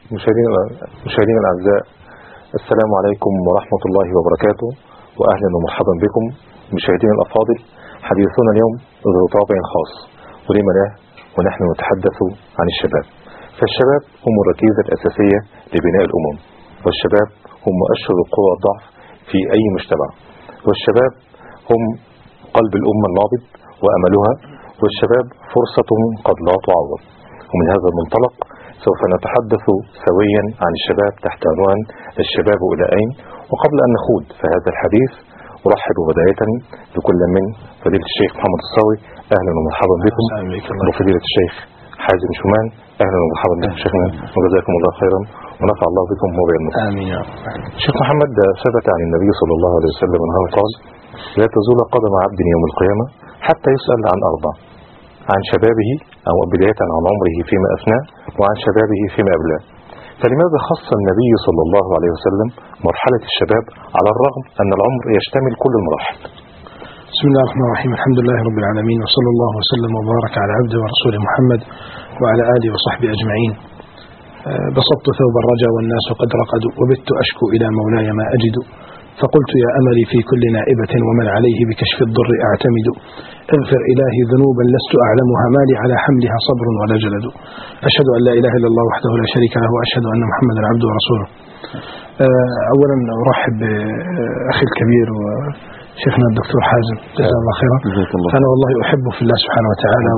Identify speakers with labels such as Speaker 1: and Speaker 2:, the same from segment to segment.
Speaker 1: مشاهدينا مشاهدينا الاعزاء السلام عليكم ورحمه الله وبركاته واهلا ومرحبا بكم مشاهدينا الافاضل حديثنا اليوم ذو طابع خاص ولما لا ونحن نتحدث عن الشباب فالشباب هم الركيزه الاساسيه لبناء الامم والشباب هم مؤشر القوى والضعف في اي مجتمع والشباب هم قلب الامه النابض واملها والشباب فرصة قد لا تعوض ومن هذا المنطلق سوف نتحدث سويا عن الشباب تحت عنوان الشباب إلى أين وقبل أن نخوض في هذا الحديث أرحب بداية بكل من فضيلة الشيخ محمد الصاوي أهلا ومرحبا بكم وفضيلة الشيخ حازم شومان أهلا ومرحبا بكم شيخنا وجزاكم الله خيرا ونفع الله بكم وبينكم
Speaker 2: آمين يا رب
Speaker 1: شيخ محمد ثبت عن النبي صلى الله عليه وسلم أنه قال لا تزول قدم عبد يوم القيامة حتى يسأل عن أربع عن شبابه أو بداية عن عمره فيما أفناه وعن شبابه فيما أبلاه فلماذا خص النبي صلى الله عليه وسلم مرحلة الشباب على الرغم أن العمر يشتمل كل المراحل
Speaker 2: بسم الله الرحمن الرحيم الحمد لله رب العالمين وصلى الله وسلم وبارك على عبده ورسوله محمد وعلى آله وصحبه أجمعين آه، بسطت ثوب الرجا والناس قد رقدوا وبت أشكو إلى مولاي ما أجد فقلت يا أملي في كل نائبة ومن عليه بكشف الضر أعتمد اغفر إلهي ذنوبا لست أعلمها مالي على حملها صبر ولا جلد أشهد أن لا إله إلا الله وحده لا شريك له وأشهد أن محمدا عبده ورسوله آه، أولا أرحب بأخي الكبير وشيخنا الدكتور حازم جزاه الله خيرا
Speaker 1: جزاك الله
Speaker 2: فأنا والله أحبه في الله سبحانه وتعالى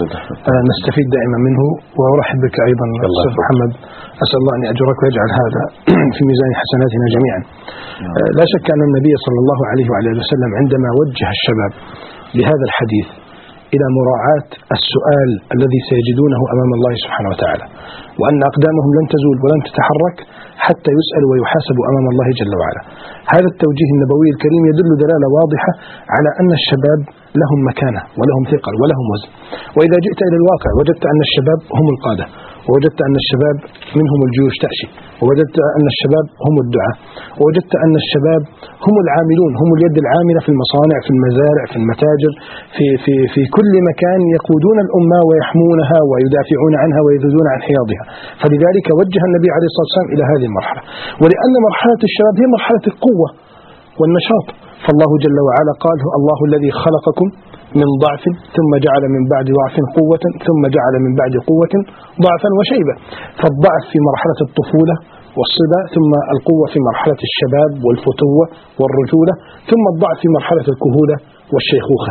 Speaker 2: ونستفيد دائما منه وأرحب بك أيضا أستاذ محمد أسأل الله أن يأجرك ويجعل هذا في ميزان حسناتنا جميعا آه، لا شك أن النبي صلى الله عليه وعلى آله وسلم عندما وجه الشباب بهذا الحديث إلى مراعاة السؤال الذي سيجدونه أمام الله سبحانه وتعالى وأن أقدامهم لن تزول ولن تتحرك حتى يسأل ويحاسب أمام الله جل وعلا هذا التوجيه النبوي الكريم يدل دلالة واضحة على أن الشباب لهم مكانة ولهم ثقل ولهم وزن وإذا جئت إلى الواقع وجدت أن الشباب هم القادة ووجدت أن الشباب منهم الجيوش تأشي ووجدت أن الشباب هم الدعاء ووجدت أن الشباب هم العاملون هم اليد العاملة في المصانع في المزارع في المتاجر في, في, في كل مكان يقودون الأمة ويحمونها ويدافعون عنها ويذودون عن حياضها فلذلك وجه النبي عليه الصلاة والسلام إلى هذه المرحلة ولأن مرحلة الشباب هي مرحلة القوة والنشاط فالله جل وعلا قال هو الله الذي خلقكم من ضعف ثم جعل من بعد ضعف قوة ثم جعل من بعد قوة ضعفا وشيبة فالضعف في مرحلة الطفولة والصبا ثم القوة في مرحلة الشباب والفتوة والرجولة ثم الضعف في مرحلة الكهولة والشيخوخة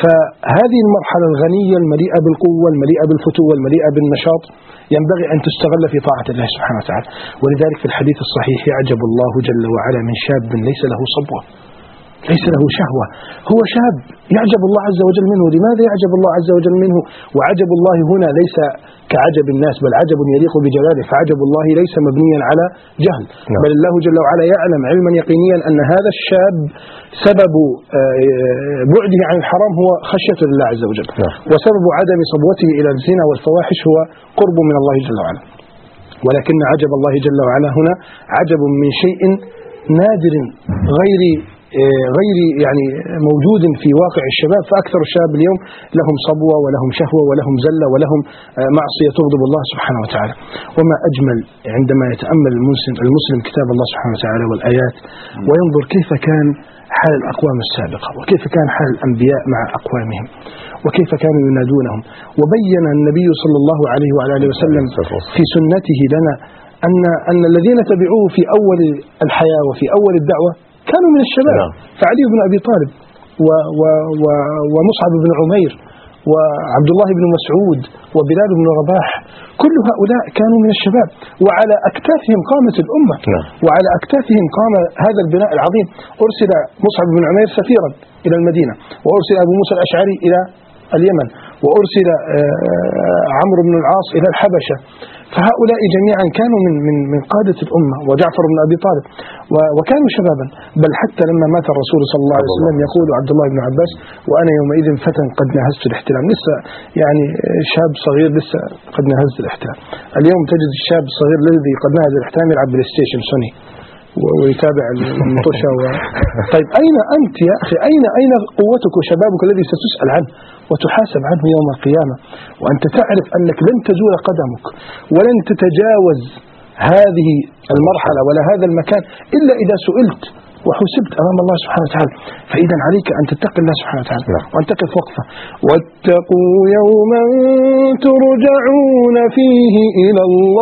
Speaker 2: فهذه المرحلة الغنية المليئة بالقوة المليئة بالفتوة المليئة بالنشاط ينبغي أن تستغل في طاعة الله سبحانه وتعالى ولذلك في الحديث الصحيح يعجب الله جل وعلا من شاب ليس له صبوة ليس له شهوة هو شاب يعجب الله عز وجل منه لماذا يعجب الله عز وجل منه وعجب الله هنا ليس كعجب الناس بل عجب يليق بجلاله فعجب الله ليس مبنيا على جهل
Speaker 1: نعم.
Speaker 2: بل الله جل وعلا يعلم علما يقينيا أن هذا الشاب سبب آه، بعده عن الحرام هو خشية لله عز وجل
Speaker 1: نعم.
Speaker 2: وسبب عدم صبوته إلى الزنا والفواحش هو قرب من الله جل وعلا ولكن عجب الله جل وعلا هنا عجب من شيء نادر غير آه، غير يعني موجود في واقع الشباب فأكثر الشباب اليوم لهم صبوة ولهم شهوة ولهم زلة ولهم آه، معصية تغضب الله سبحانه وتعالى وما أجمل عندما يتأمل المسلم, المسلم كتاب الله سبحانه وتعالى والآيات وينظر كيف كان حال الأقوام السابقة وكيف كان حال الأنبياء مع أقوامهم وكيف كانوا ينادونهم وبين النبي صلى الله عليه وعلى آله وسلم في سنته لنا أن أن الذين تبعوه في أول الحياة وفي أول الدعوة كانوا من الشباب
Speaker 1: نعم.
Speaker 2: فعلي بن أبي طالب و و و ومصعب بن عمير وعبد الله بن مسعود وبلال بن رباح كل هؤلاء كانوا من الشباب وعلى أكتافهم قامت الأمة
Speaker 1: نعم.
Speaker 2: وعلى أكتافهم قام هذا البناء العظيم أرسل مصعب بن عمير سفيرا إلى المدينة وأرسل أبو موسى الأشعري إلى اليمن وأرسل آه، عمرو بن العاص إلى الحبشة فهؤلاء جميعا كانوا من من من قادة الأمة وجعفر بن أبي طالب و- وكانوا شبابا بل حتى لما مات الرسول صلى الله عليه وسلم يقول عبد الله بن عباس وأنا يومئذ فتى قد نهزت الاحتلام لسه يعني شاب صغير لسه قد نهزت الاحتلام اليوم تجد الشاب الصغير الذي قد نهز الاحتلام يلعب بلاي ستيشن سوني و- ويتابع المطوشة و... طيب أين أنت يا أخي أين أين قوتك وشبابك الذي ستسأل عنه وتحاسب عنه يوم القيامة وأنت تعرف أنك لن تزول قدمك ولن تتجاوز هذه المرحلة ولا هذا المكان إلا إذا سئلت وحسبت أمام الله سبحانه وتعالى فإذا عليك أن تتقي الله سبحانه وتعالى
Speaker 1: نعم.
Speaker 2: وأن تقف وقفة واتقوا يوما ترجعون فيه إلى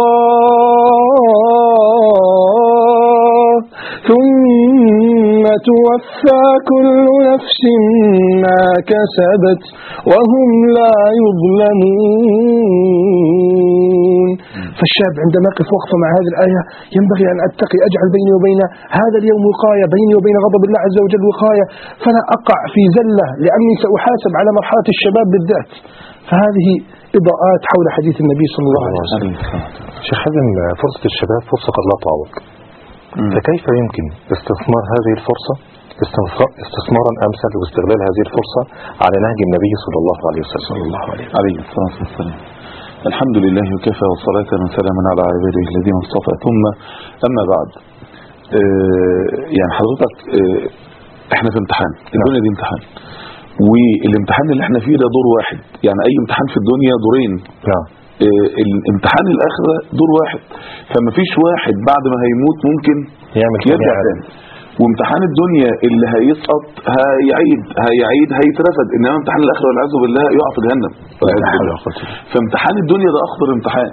Speaker 2: الله ثم توفى كل نفس ما كسبت وهم لا يظلمون فالشاب عندما يقف وقفة مع هذه الآية ينبغي أن أتقي أجعل بيني وبين هذا اليوم وقاية بيني وبين غضب الله عز وجل وقاية فلا أقع في زلة لأني سأحاسب على مرحلة الشباب بالذات فهذه إضاءات حول حديث النبي صلى الله عليه وسلم
Speaker 1: شيخ حازم فرصة الشباب فرصة قد لا تعوض فكيف يمكن استثمار هذه الفرصة استثمار- استثمارا أمثل واستغلال هذه الفرصة على نهج النبي صلى الله عليه وسلم صلى الله عليه
Speaker 3: عليه الصلاة والسلام الحمد لله وكفى وصلاة وسلاما على عباده الذين اصطفى ثم أما بعد آه، يعني حضرتك آه، احنا في امتحان الدنيا دي امتحان والامتحان اللي احنا فيه ده دور واحد يعني اي امتحان في الدنيا دورين
Speaker 1: نعم
Speaker 3: آه، الامتحان الاخرة دور واحد فما فيش واحد بعد ما هيموت ممكن
Speaker 1: يعمل
Speaker 3: يرجع
Speaker 1: كده
Speaker 3: تاني وامتحان الدنيا اللي هيسقط هيعيد هيعيد هيترفد انما امتحان الاخره والعياذ بالله يقع في جهنم والعياذ بالله. فامتحان الدنيا ده اخطر امتحان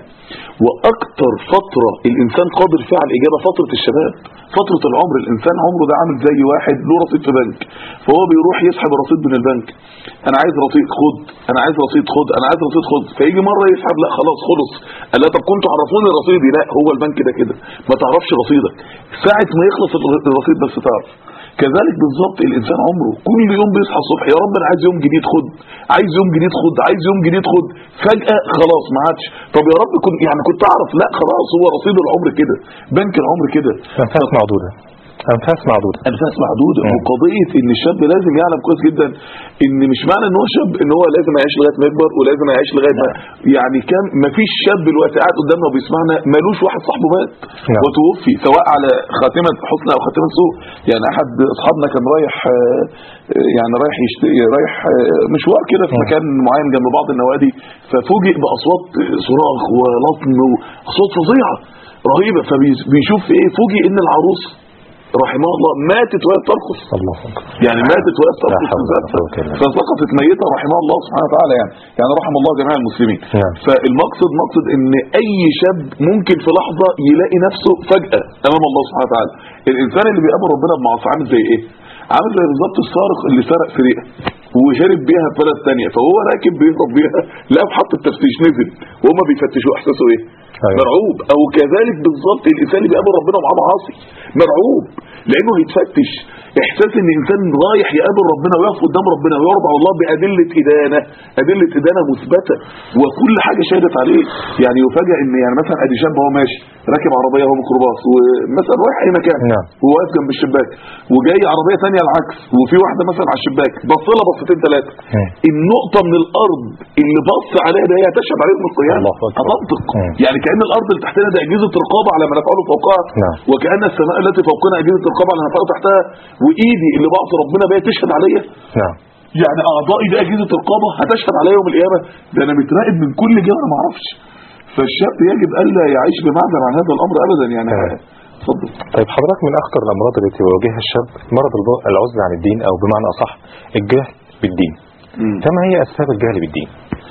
Speaker 3: واكتر فتره الانسان قادر فيها على الاجابه فتره الشباب فتره العمر الانسان عمره ده عامل زي واحد له رصيد في بنك فهو بيروح يسحب الرصيد من البنك انا عايز رصيد خد انا عايز رصيد خد انا عايز رصيد خد فيجي مره يسحب لا خلاص خلص قال لا طب كنتوا عرفوني رصيدي لا هو البنك ده كده ما تعرفش رصيدك ساعه ما يخلص الرصيد بس تعرف كذلك بالظبط الانسان عمره كل يوم بيصحى الصبح يا رب انا عايز يوم جديد خد عايز يوم جديد خد عايز يوم جديد خد فجاه خلاص ما عادش طب يا رب كنت يعني كنت اعرف لا خلاص هو رصيد العمر كده بنك العمر كده
Speaker 1: أنفاس معدودة أنفاس معدودة
Speaker 3: انفاس محدوده
Speaker 1: مم.
Speaker 3: وقضيه ان الشاب لازم يعلم كويس جدا ان مش معنى ان هو شاب ان هو لازم يعيش لغايه ما يكبر ولازم يعيش لغايه ما يعني كان ما فيش شاب دلوقتي قاعد قدامنا وبيسمعنا مالوش واحد صاحبه مات
Speaker 1: نعم.
Speaker 3: وتوفي سواء على خاتمه حسن او خاتمه سوء يعني احد اصحابنا كان رايح آه، يعني رايح يشتري رايح آه، مشوار كده في
Speaker 1: مم.
Speaker 3: مكان معين جنب بعض النوادي ففوجئ باصوات صراخ ولطم واصوات فظيعه رهيبه فبيشوف ايه فوجئ ان العروس رحمه الله ماتت وهي بترقص
Speaker 1: الله أكبر
Speaker 3: يعني ماتت وهي
Speaker 1: لا
Speaker 3: بترقص
Speaker 1: حول
Speaker 3: في
Speaker 1: ولا
Speaker 3: ذاتها.
Speaker 1: قوة إلا بالله.
Speaker 3: فسقطت ميتة رحمه الله سبحانه وتعالى يعني يعني رحم الله جميع المسلمين
Speaker 1: نعم.
Speaker 3: فالمقصد مقصد ان اي شاب ممكن في لحظة يلاقي نفسه فجأة امام الله سبحانه وتعالى الانسان اللي بيقابل ربنا بمعاصي عامل زي ايه عامل زي بالظبط السارق اللي سرق سرقة وهرب بيها في بلد تانية فهو راكب بيهرب بيها لا محط التفتيش نزل وهم بيفتشوا احساسه ايه
Speaker 1: أيوة.
Speaker 3: مرعوب او كذلك بالظبط الانسان اللي بيقابل ربنا ومعاه معاصي مرعوب لانه هيتفتش احساس ان الانسان رايح يقابل ربنا ويقف قدام ربنا ويرضى على الله بادله ادانه ادله ادانه مثبته وكل حاجه شهدت عليه يعني يفاجئ ان يعني مثلا ادي شاب هو ماشي راكب عربيه هو ميكروباص ومثلا رايح اي مكان
Speaker 1: نعم.
Speaker 3: وواقف جنب الشباك وجاي عربيه ثانيه العكس وفي واحده مثلا على الشباك بص لها بصتين ثلاثه
Speaker 1: مم.
Speaker 3: النقطه من الارض اللي بص عليها ده هي هتشهد عليه يوم القيامه
Speaker 1: الله أكبر.
Speaker 3: هتنطق
Speaker 1: مم.
Speaker 3: يعني كان الارض اللي تحتنا ده اجهزه رقابه على ما نفعله فوقها
Speaker 1: نعم.
Speaker 3: وكان السماء التي فوقنا اجهزه رقابه على ما نفعله تحتها وايدي اللي بعصي ربنا بيها تشهد عليا
Speaker 1: نعم
Speaker 3: يعني اعضائي دي اجهزه رقابه هتشهد عليا يوم القيامه ده انا متراقب من كل جهه انا ما اعرفش فالشاب يجب الا يعيش بمعزل عن هذا الامر ابدا يعني
Speaker 1: تمام.
Speaker 3: اتفضل
Speaker 1: طيب حضرتك من أخطر الأمراض التي يواجهها الشاب مرض الب- العزلة عن الدين أو بمعنى أصح الجهل بالدين فما هي أسباب الجهل بالدين؟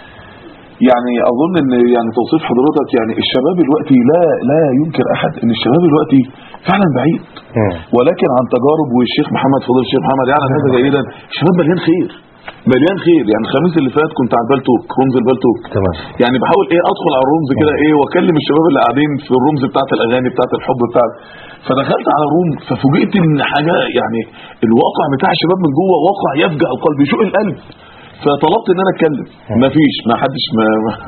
Speaker 3: يعني اظن ان يعني توصيف حضرتك يعني الشباب دلوقتي لا لا ينكر احد ان الشباب دلوقتي فعلا بعيد
Speaker 1: مم.
Speaker 3: ولكن عن تجارب والشيخ محمد فضيل الشيخ محمد يعلم هذا جيدا الشباب مليان خير مليان خير يعني الخميس اللي فات كنت على البلتوك رمز البلتوك
Speaker 1: تمام
Speaker 3: يعني بحاول ايه ادخل على الرمز كده ايه واكلم الشباب اللي قاعدين في الرمز بتاعت الاغاني بتاعت الحب بتاعت فدخلت على روم ففوجئت ان حاجه يعني الواقع بتاع الشباب من جوه واقع يفجع القلب يشق القلب فطلبت ان انا اتكلم مفيش ما حدش ما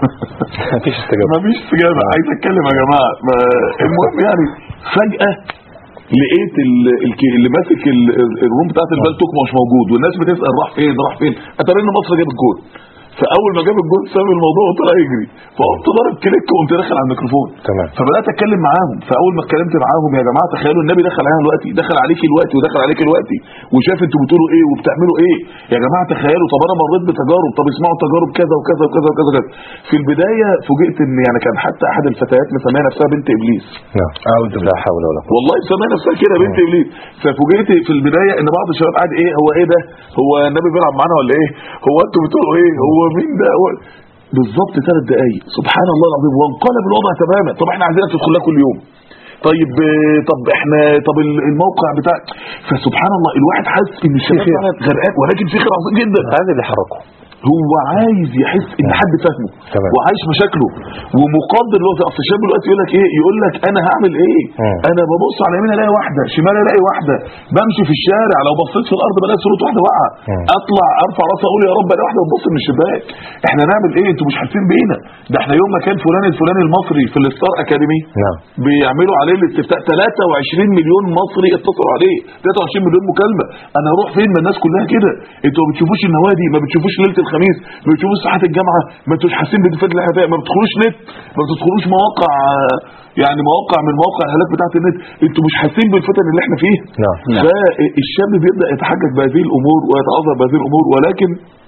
Speaker 1: مفيش استجابة
Speaker 3: مفيش استجابه عايز اتكلم يا جماعه ما المهم يعني فجاه لقيت ال- الك- اللي ماسك ال- ال- الروم بتاعت البلتوك مش موجود والناس بتسال راح فين راح فين اتاري ان مصر جابت جول فاول ما جاب الجول ساب الموضوع وطلع يجري فقمت ضارب كليك وقمت داخل على الميكروفون
Speaker 1: تمام
Speaker 3: فبدات اتكلم معاهم فاول ما اتكلمت معاهم يا جماعه تخيلوا النبي دخل علينا دلوقتي دخل عليكي دلوقتي ودخل عليك دلوقتي وشاف انتوا بتقولوا ايه وبتعملوا ايه يا جماعه تخيلوا طب انا مريت بتجارب طب اسمعوا تجارب كذا وكذا وكذا وكذا وكذا في البدايه فوجئت ان يعني كان حتى احد الفتيات مسميه نفسها بنت ابليس
Speaker 1: نعم لا حول ولا قوة
Speaker 3: والله مسميه نفسها كده بنت ابليس ففوجئت في البدايه ان بعض الشباب قاعد ايه هو ايه ده هو النبي بيلعب معانا ولا ايه هو انتوا بتقولوا ايه هو مين ده هو بالظبط ثلاث دقايق سبحان الله العظيم وانقلب الوضع تماما طب احنا عايزينك تدخل لها كل يوم طيب آه، طب احنا طب ال- الموقع بتاع فسبحان الله الواحد حاسس ان الشباب
Speaker 2: خير.
Speaker 3: فعلا غرقان ولكن في خير عظيم جدا
Speaker 1: هذا اللي حركه
Speaker 3: هو عايز يحس ان حد فاهمه
Speaker 1: تمام.
Speaker 3: وعايش مشاكله ومقدر له اصل الشاب دلوقتي يقول لك ايه يقول لك انا هعمل ايه
Speaker 1: مم.
Speaker 3: انا ببص على يمين الاقي واحده شمال الاقي واحده بمشي في الشارع لو بصيت في الارض بلاقي صوره واحده واقعه
Speaker 1: مم.
Speaker 3: اطلع ارفع راسي اقول يا رب الاقي واحده بتبص من الشباك احنا نعمل ايه انتوا مش حاسين بينا ده احنا يوم ما كان فلان الفلاني المصري في الستار اكاديمي
Speaker 1: نعم
Speaker 3: بيعملوا عليه الاستفتاء 23 مليون مصري اتصلوا عليه 23 مليون مكالمه انا اروح فين ما الناس كلها كده انتوا ما بتشوفوش النوادي ما بتشوفوش ليله الخميس ما بتشوفوش ساعات الجامعه ما انتوش حاسين بالفات اللي احنا فيها ما بتدخلوش نت ما بتدخلوش مواقع يعني مواقع من مواقع الهلاك بتاعه النت انتوا مش حاسين بالفتن اللي احنا فيها
Speaker 1: نعم
Speaker 3: فالشاب بيبدا يتحجج بهذه الامور ويتعذر بهذه الامور ولكن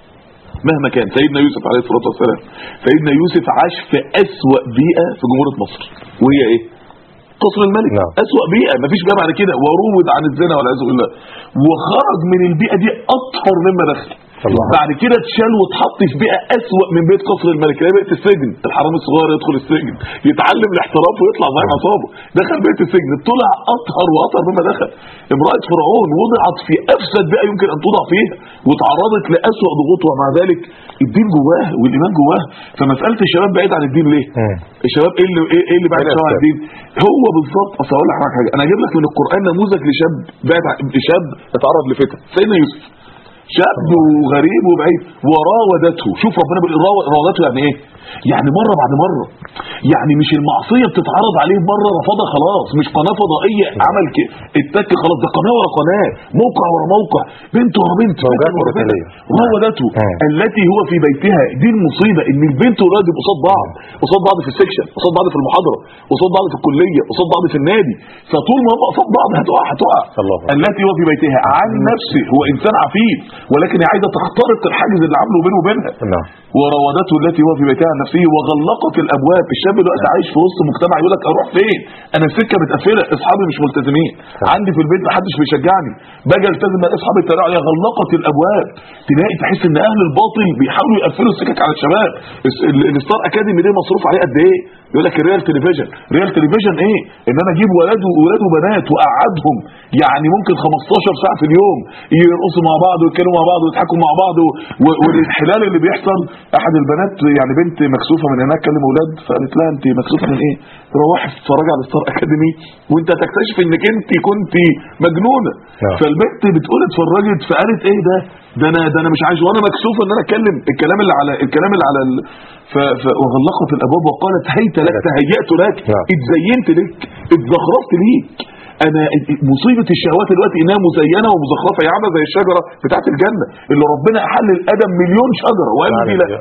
Speaker 3: مهما كان سيدنا يوسف عليه الصلاه والسلام سيدنا يوسف عاش في اسوا بيئه في جمهوريه مصر وهي ايه قصر الملك
Speaker 1: نعم.
Speaker 3: اسوا بيئه مفيش جامعه بعد كده وروض عن الزنا والعياذ بالله وخرج من البيئه دي اطهر مما دخل
Speaker 1: الله.
Speaker 3: بعد كده اتشال واتحط في بيئه اسوا من بيت قصر الملك اللي هي بيئه السجن الحرام الصغير يدخل السجن يتعلم الاحتراف ويطلع زي عصابه دخل بيت السجن طلع اطهر واطهر مما دخل امراه فرعون وضعت في افسد بيئه يمكن ان توضع فيها وتعرضت لاسوا ضغوط ومع ذلك الدين جواه والايمان جواه فمساله الشباب بعيد عن الدين ليه؟
Speaker 1: مم.
Speaker 3: الشباب ايه اللي ايه إيه اللي بعد
Speaker 1: إيه
Speaker 3: شباب عن
Speaker 1: الأسباب؟
Speaker 3: الدين هو بالظبط اصل اقول لك على حاجه انا اجيب لك من القران نموذج لشاب بعد عن- لشاب اتعرض لفتن سيدنا يوسف شاب وغريب وبعيد وراودته شوف ربنا بيقول راو- راودته يعني ايه يعني مره بعد مره يعني مش المعصيه بتتعرض عليه مره رفضها خلاص مش قناه فضائيه عمل ك... اتك خلاص ده قناه ورا قناه موقع ورا موقع بنت ورا بنت
Speaker 1: موجات
Speaker 3: بنت ورا بنت.
Speaker 1: مثالية.
Speaker 3: راودته
Speaker 1: مم.
Speaker 3: التي هو في بيتها دي المصيبه ان البنت والولد يبقوا قصاد بعض قصاد بعض في السكشن قصاد بعض في المحاضره قصاد بعض في الكليه قصاد بعض في النادي فطول ما هم قصاد بعض هتقع هتقع
Speaker 1: الله أكبر.
Speaker 3: التي هو في بيتها عن نفسه هو انسان عفيف ولكن هي عايزه تخترق الحاجز اللي عامله بينه وبينها
Speaker 1: نعم
Speaker 3: وراودته التي هو في بيتها عن نفسه وغلقت الابواب الشاب دلوقتي عايش في وسط مجتمع يقول لك اروح فين انا السكه متقفله اصحابي مش ملتزمين عندي في البيت محدش بيشجعني باجي التزم الاقي اصحابي يتريقوا عليا غلقت الابواب تلاقي تحس ان اهل الباطل بيحاولوا يقفلوا السكك على الشباب الس- ال- الستار اكاديمي ده مصروف عليه قد ايه يقول لك الريال تلفزيون ريال تلفزيون ايه ان انا اجيب ولاد وولاد وبنات واقعدهم يعني ممكن 15 ساعه في اليوم يرقصوا مع بعض ويتكلموا مع بعض ويضحكوا مع بعض و- و- والانحلال اللي بيحصل احد البنات يعني بنت مكسوفه من هناك كلم اولاد فقالت لها انت مكسوفه من ايه؟ روحي اتفرجي على ستار اكاديمي وانت تكتشف انك انت كنت مجنونه
Speaker 1: نعم.
Speaker 3: فالبنت بتقول اتفرجت فقالت ايه ده ده انا ده انا مش عايز وانا مكسوفه ان انا اتكلم الكلام اللي على الكلام اللي على ال... ف... ف... وغلقت الابواب وقالت هيت لك تهيأت لك
Speaker 1: نعم.
Speaker 3: اتزينت لك اتزخرفت ليك انا مصيبه الشهوات دلوقتي انها مزينه ومزخرفه هي عامله زي الشجره بتاعت الجنه اللي ربنا احل الادم مليون شجره وقال دي لا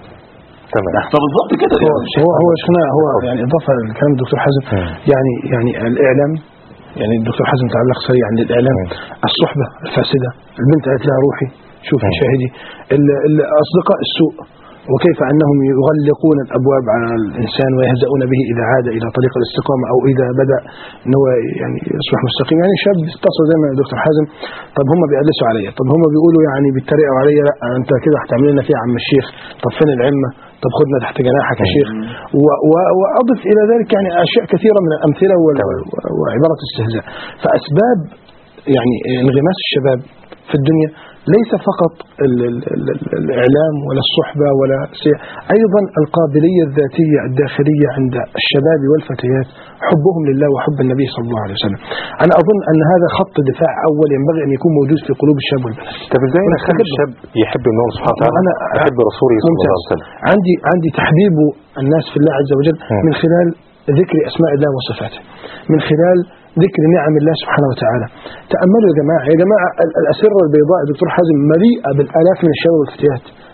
Speaker 1: تمام
Speaker 3: فبالظبط كده
Speaker 2: هو
Speaker 3: يعني
Speaker 2: هو هو شيخنا هو يعني اضافه لكلام الدكتور حازم
Speaker 1: مم.
Speaker 2: يعني يعني الاعلام يعني الدكتور حازم تعلق سريعا للاعلام
Speaker 1: مم.
Speaker 2: الصحبه الفاسده البنت قالت لها روحي شوفي
Speaker 1: مم.
Speaker 2: شاهدي ال- ال- اصدقاء السوء وكيف انهم يغلقون الابواب على الانسان ويهزؤون به اذا عاد الى طريق الاستقامه او اذا بدا ان هو يعني يصبح مستقيم يعني شاب اتصل زي ما الدكتور حازم طب هم بيقلسوا عليا طب هم بيقولوا يعني بيتريقوا عليا لا انت كده هتعمل لنا فيها يا عم الشيخ طب فين العلمه طب خدنا تحت جناحك يا شيخ و- و- واضف الى ذلك يعني اشياء كثيره من الامثله وال- و- وعباره استهزاء فاسباب يعني انغماس الشباب في الدنيا ليس فقط ال- ال- ال- الاعلام ولا الصحبه ولا سي... ايضا القابليه الذاتيه الداخليه عند الشباب والفتيات حبهم لله وحب النبي صلى الله عليه وسلم. انا اظن ان هذا خط دفاع اول ينبغي ان يكون موجود في قلوب الشاب والبنات.
Speaker 1: طب ازاي نخلي
Speaker 2: ونستغل-
Speaker 1: الشاب يحب الله سبحانه وتعالى
Speaker 2: أنا-
Speaker 1: يحب رسوله صلى الله
Speaker 2: ممتاز
Speaker 1: عليه وسلم
Speaker 2: عندي عندي تحبيب الناس في الله عز وجل
Speaker 1: مم.
Speaker 2: من خلال ذكر اسماء الله وصفاته من خلال ذكر نعم الله سبحانه وتعالى تاملوا يا جماعه يا جماعه ال- الاسره البيضاء يا دكتور حازم مليئه بالالاف من الشباب والفتيات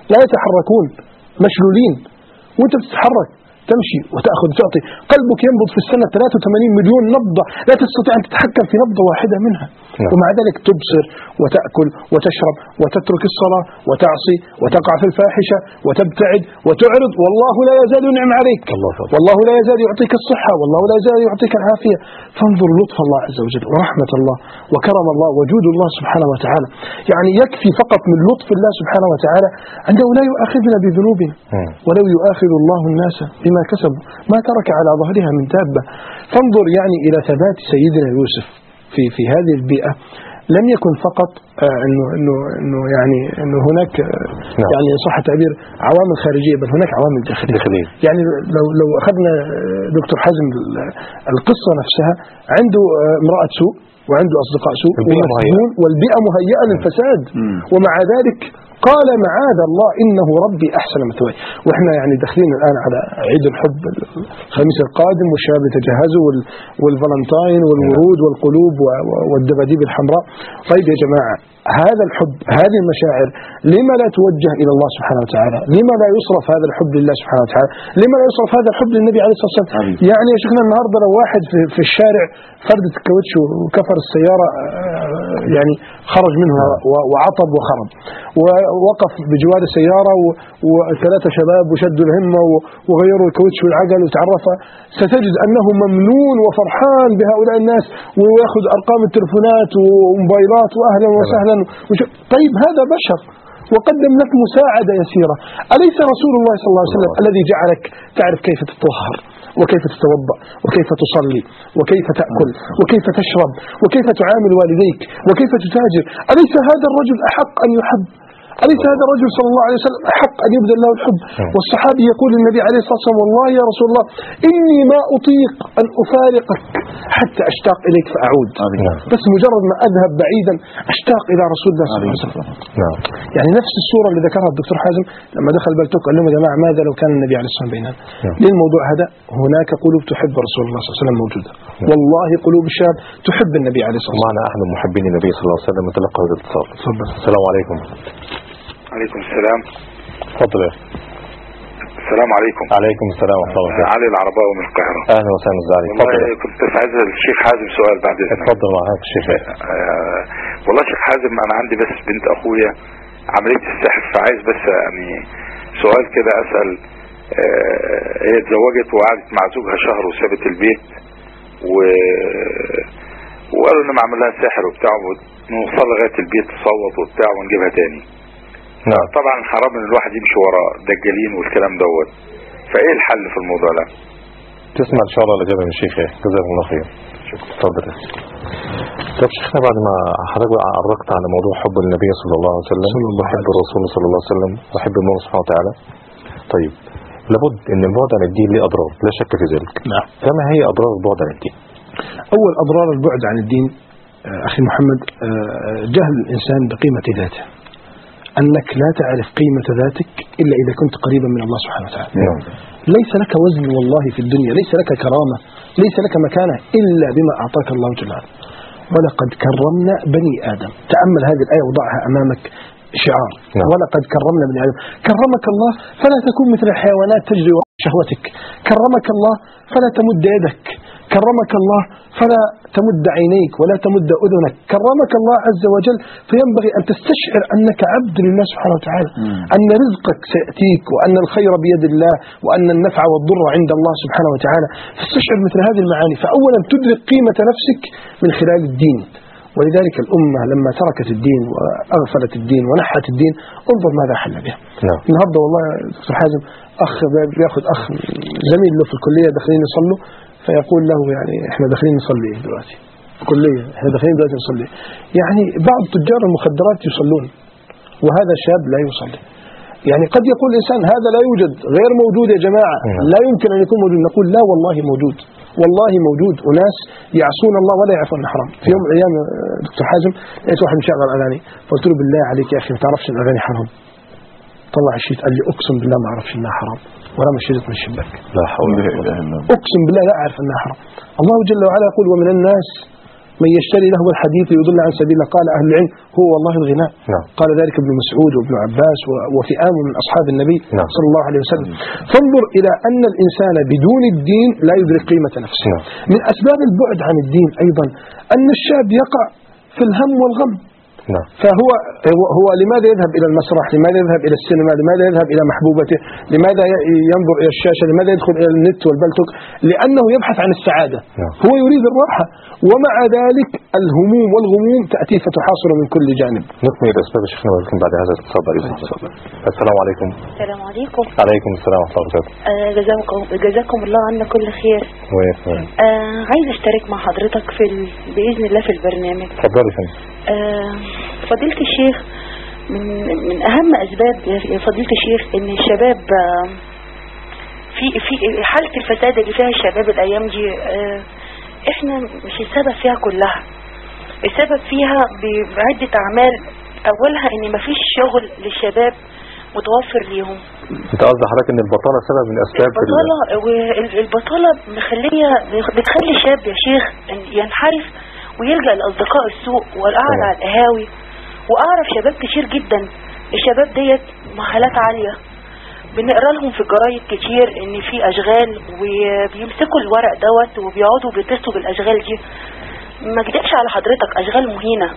Speaker 2: لا يتحركون مشلولين وانت بتتحرك تمشي وتأخذ تعطي قلبك ينبض في السنة 83 مليون نبضة لا تستطيع أن تتحكم في نبضة واحدة منها
Speaker 1: نعم.
Speaker 2: ومع ذلك تبصر وتأكل وتشرب وتترك الصلاة وتعصي وتقع في الفاحشة وتبتعد وتعرض والله لا يزال ينعم عليك
Speaker 1: الله أكبر.
Speaker 2: والله لا يزال يعطيك الصحة والله لا يزال يعطيك العافية فانظر لطف الله عز وجل ورحمة الله وكرم الله وجود الله سبحانه وتعالى يعني يكفي فقط من لطف الله سبحانه وتعالى أنه لا يؤاخذنا بذنوبنا
Speaker 1: مم.
Speaker 2: ولو يؤاخذ الله الناس بما كسبوا ما ترك على ظهرها من دابة فانظر يعني إلى ثبات سيدنا يوسف في في هذه البيئة لم يكن فقط آه، انه انه انه يعني انه هناك آه،
Speaker 1: نعم.
Speaker 2: يعني إن صح التعبير عوامل خارجيه بل هناك عوامل داخليه
Speaker 1: داخلية.
Speaker 2: يعني لو لو اخذنا آه، دكتور حزم ال- القصه نفسها عنده آه، امراه سوء وعنده اصدقاء سوء
Speaker 1: البيئة
Speaker 2: ومسجون والبيئه مهيئه للفساد
Speaker 3: مم.
Speaker 2: ومع ذلك قال معاذ الله انه ربي احسن مثواي واحنا يعني داخلين الان على عيد الحب الخميس القادم والشباب يتجهزوا وال- والفالنتاين والورود والقلوب و- و- والدباديب الحمراء طيب يا جماعه هذا الحب هذه المشاعر لما لا توجه الى الله سبحانه وتعالى؟ لما لا يصرف هذا الحب لله سبحانه وتعالى؟ لما لا يصرف هذا الحب للنبي عليه الصلاه والسلام؟
Speaker 3: آمين.
Speaker 2: يعني يا شيخنا النهارده لو واحد في, في الشارع فردة الكاوتش وكفر السيارة آه، يعني خرج منها و- وعطب وخرب ووقف بجوار السيارة و- وثلاثة شباب وشدوا الهمة و- وغيروا الكاوتش والعجل وتعرف ستجد أنه ممنون وفرحان بهؤلاء الناس ويأخذ أرقام التلفونات وموبايلات وأهلا وسهلا وش- طيب هذا بشر وقدم لك مساعدة يسيرة أليس رسول الله صلى الله عليه وسلم الذي جعلك تعرف كيف تتطهر وكيف تتوضأ وكيف تصلي وكيف تأكل وكيف تشرب وكيف تعامل والديك وكيف تتاجر أليس هذا الرجل أحق أن يحب أليس هذا الرجل صلى الله عليه وسلم أحق أن يبذل له الحب والصحابي يقول للنبي عليه الصلاة والسلام والله يا رسول الله إني ما أطيق أن أفارقك حتى أشتاق إليك فأعود
Speaker 3: آمين.
Speaker 1: نعم.
Speaker 2: بس مجرد ما أذهب بعيدا أشتاق إلى رسول الله صلى الله عليه وسلم
Speaker 1: نعم
Speaker 2: يعني نفس الصورة اللي ذكرها الدكتور حازم لما دخل بلتوك قال لهم يا جماعة ماذا لو كان النبي عليه الصلاة والسلام بيننا
Speaker 1: نعم.
Speaker 2: ليه الموضوع هذا هناك قلوب تحب رسول الله صلى الله عليه وسلم موجودة والله قلوب الشاب تحب النبي عليه الصلاة والسلام
Speaker 1: معنا أحد محبين النبي صلى الله عليه وسلم يتلقى هذا الاتصال
Speaker 2: تفضل
Speaker 1: السلام عليكم
Speaker 4: عليكم السلام
Speaker 1: تفضل يا أخي.
Speaker 4: السلام عليكم
Speaker 1: عليكم السلام ورحمة الله وبركاته
Speaker 4: علي العرباوي من القاهرة
Speaker 1: أهلا وسهلا أستاذ علي
Speaker 4: والله
Speaker 1: تفضل يا أخي.
Speaker 4: كنت بس عايز الشيخ حازم سؤال بعد اذنك
Speaker 1: اتفضل معاك الشيخ
Speaker 4: آه والله شيخ حازم انا عندي بس بنت اخويا عملية السحر فعايز بس يعني سؤال كده اسأل آه هي اتزوجت وقعدت مع زوجها شهر وسابت البيت و وقالوا انهم عمل لها سحر وبتاع ونوصل لغايه البيت تصوت وبتاع ونجيبها تاني
Speaker 1: نعم
Speaker 4: طبعا حرام ان الواحد يمشي ورا دجالين والكلام دوت فايه الحل في الموضوع ده؟
Speaker 1: تسمع إن شاء الله الإجابة من الشيخ يا أخي. جزاكم الله خير تفضل يا أخي. طب شيخنا بعد ما حضرتك بقى عرقت على موضوع حب النبي صلى الله عليه وسلم
Speaker 2: صلى الله
Speaker 1: وحب
Speaker 2: عليه
Speaker 1: الرسول صلى الله عليه وسلم وحب الله سبحانه وتعالى طيب لابد ان البعد عن الدين له اضرار لا شك في ذلك
Speaker 2: نعم
Speaker 1: فما هي اضرار البعد عن الدين
Speaker 2: أول أضرار البعد عن الدين آه، أخي محمد آه، جهل الإنسان بقيمة ذاته أنك لا تعرف قيمة ذاتك إلا إذا كنت قريبا من الله سبحانه وتعالى
Speaker 1: نعم
Speaker 2: ليس لك وزن والله في الدنيا ليس لك كرامة ليس لك مكانة إلا بما أعطاك الله جل وعلا ولقد كرمنا بني آدم تأمل هذه الآية وضعها أمامك شعار
Speaker 1: نعم.
Speaker 2: ولقد كرمنا بني آدم كرمك الله فلا تكون مثل الحيوانات تجري وراء شهوتك كرمك الله فلا تمد يدك كرمك الله فلا تمد عينيك ولا تمد أذنك كرمك الله عز وجل فينبغي أن تستشعر أنك عبد لله سبحانه وتعالى أن رزقك سيأتيك وأن الخير بيد الله وأن النفع والضر عند الله سبحانه وتعالى فاستشعر مثل هذه المعاني فأولا تدرك قيمة نفسك من خلال الدين ولذلك الأمة لما تركت الدين وأغفلت الدين ونحت الدين انظر ماذا حل بها
Speaker 1: نعم
Speaker 2: النهارده والله يا دكتور حازم اخ بياخذ اخ زميل له في الكليه داخلين يصلوا فيقول له يعني احنا داخلين نصلي دلوقتي الكليه احنا داخلين دلوقتي نصلي يعني بعض تجار المخدرات يصلون وهذا شاب لا يصلي يعني قد يقول الانسان هذا لا يوجد غير موجود يا جماعه
Speaker 1: نعم.
Speaker 2: لا يمكن ان يكون موجود نقول لا والله موجود والله موجود وناس يعصون الله ولا يعرفون انه حرام في يوم من الايام آه، دكتور حازم لقيت واحد مشغل اغاني قلت له بالله عليك يا اخي ما تعرفش ان الاغاني حرام طلع الشيت قال لي اقسم بالله ما اعرفش انها حرام ولا مشيت من الشباك
Speaker 1: لا حول
Speaker 3: لا
Speaker 1: ولا قوة
Speaker 3: اله الا الله
Speaker 2: اقسم بالله لا اعرف انها حرام الله جل وعلا يقول ومن الناس من يشتري له الحديث ليضل عن سبيل الله قال أهل العلم هو والله الغناء
Speaker 1: نعم.
Speaker 2: قال ذلك ابن مسعود وابن عباس و- وفئام من أصحاب النبي
Speaker 1: نعم.
Speaker 2: صلى الله عليه وسلم فانظر إلى أن الإنسان بدون الدين لا يدرك قيمة نفسه
Speaker 1: نعم.
Speaker 2: من أسباب البعد عن الدين أيضا أن الشاب يقع في الهم والغم
Speaker 1: نعم
Speaker 2: فهو هو, هو لماذا يذهب إلى المسرح لماذا يذهب إلى السينما لماذا يذهب إلى محبوبته لماذا ي- ينظر إلى الشاشة لماذا يدخل إلى النت والبلتوك لأنه يبحث عن السعادة
Speaker 1: نعم.
Speaker 2: هو يريد الراحة ومع ذلك الهموم والغموم تأتي فتحاصر من كل جانب
Speaker 1: نكمل الأسباب يا شيخنا ولكن بعد هذا تفضل
Speaker 2: تفضل.
Speaker 1: السلام عليكم
Speaker 5: السلام عليكم
Speaker 1: عليكم السلام ورحمة الله وبركاته
Speaker 5: آه جزاكم جزاكم الله عنا كل خير
Speaker 1: وياكم
Speaker 5: آه عايز اشترك مع حضرتك في ال... باذن الله في البرنامج
Speaker 1: اتفضلي يا فندم
Speaker 5: آه فضيلة الشيخ من من اهم اسباب يا فضيلة الشيخ ان الشباب آه في في حالة الفساد اللي فيها الشباب الايام دي آه احنا مش السبب فيها كلها السبب فيها ب- بعدة اعمال اولها ان مفيش شغل للشباب متوفر ليهم
Speaker 1: انت قصدي حضرتك ان البطالة سبب من اسباب ال-
Speaker 5: البطالة والبطالة مخلية بتخلي الشاب يا شيخ إن ينحرف ويلجأ لأصدقاء السوء والقعد
Speaker 1: تمام.
Speaker 5: على القهاوي وأعرف شباب كتير جدا الشباب ديت مهالات عالية بنقرا لهم في الجرايد كتير ان في اشغال وبيمسكوا الورق دوت وبيقعدوا بيتصلوا بالاشغال دي ما اكدبش على حضرتك اشغال مهينه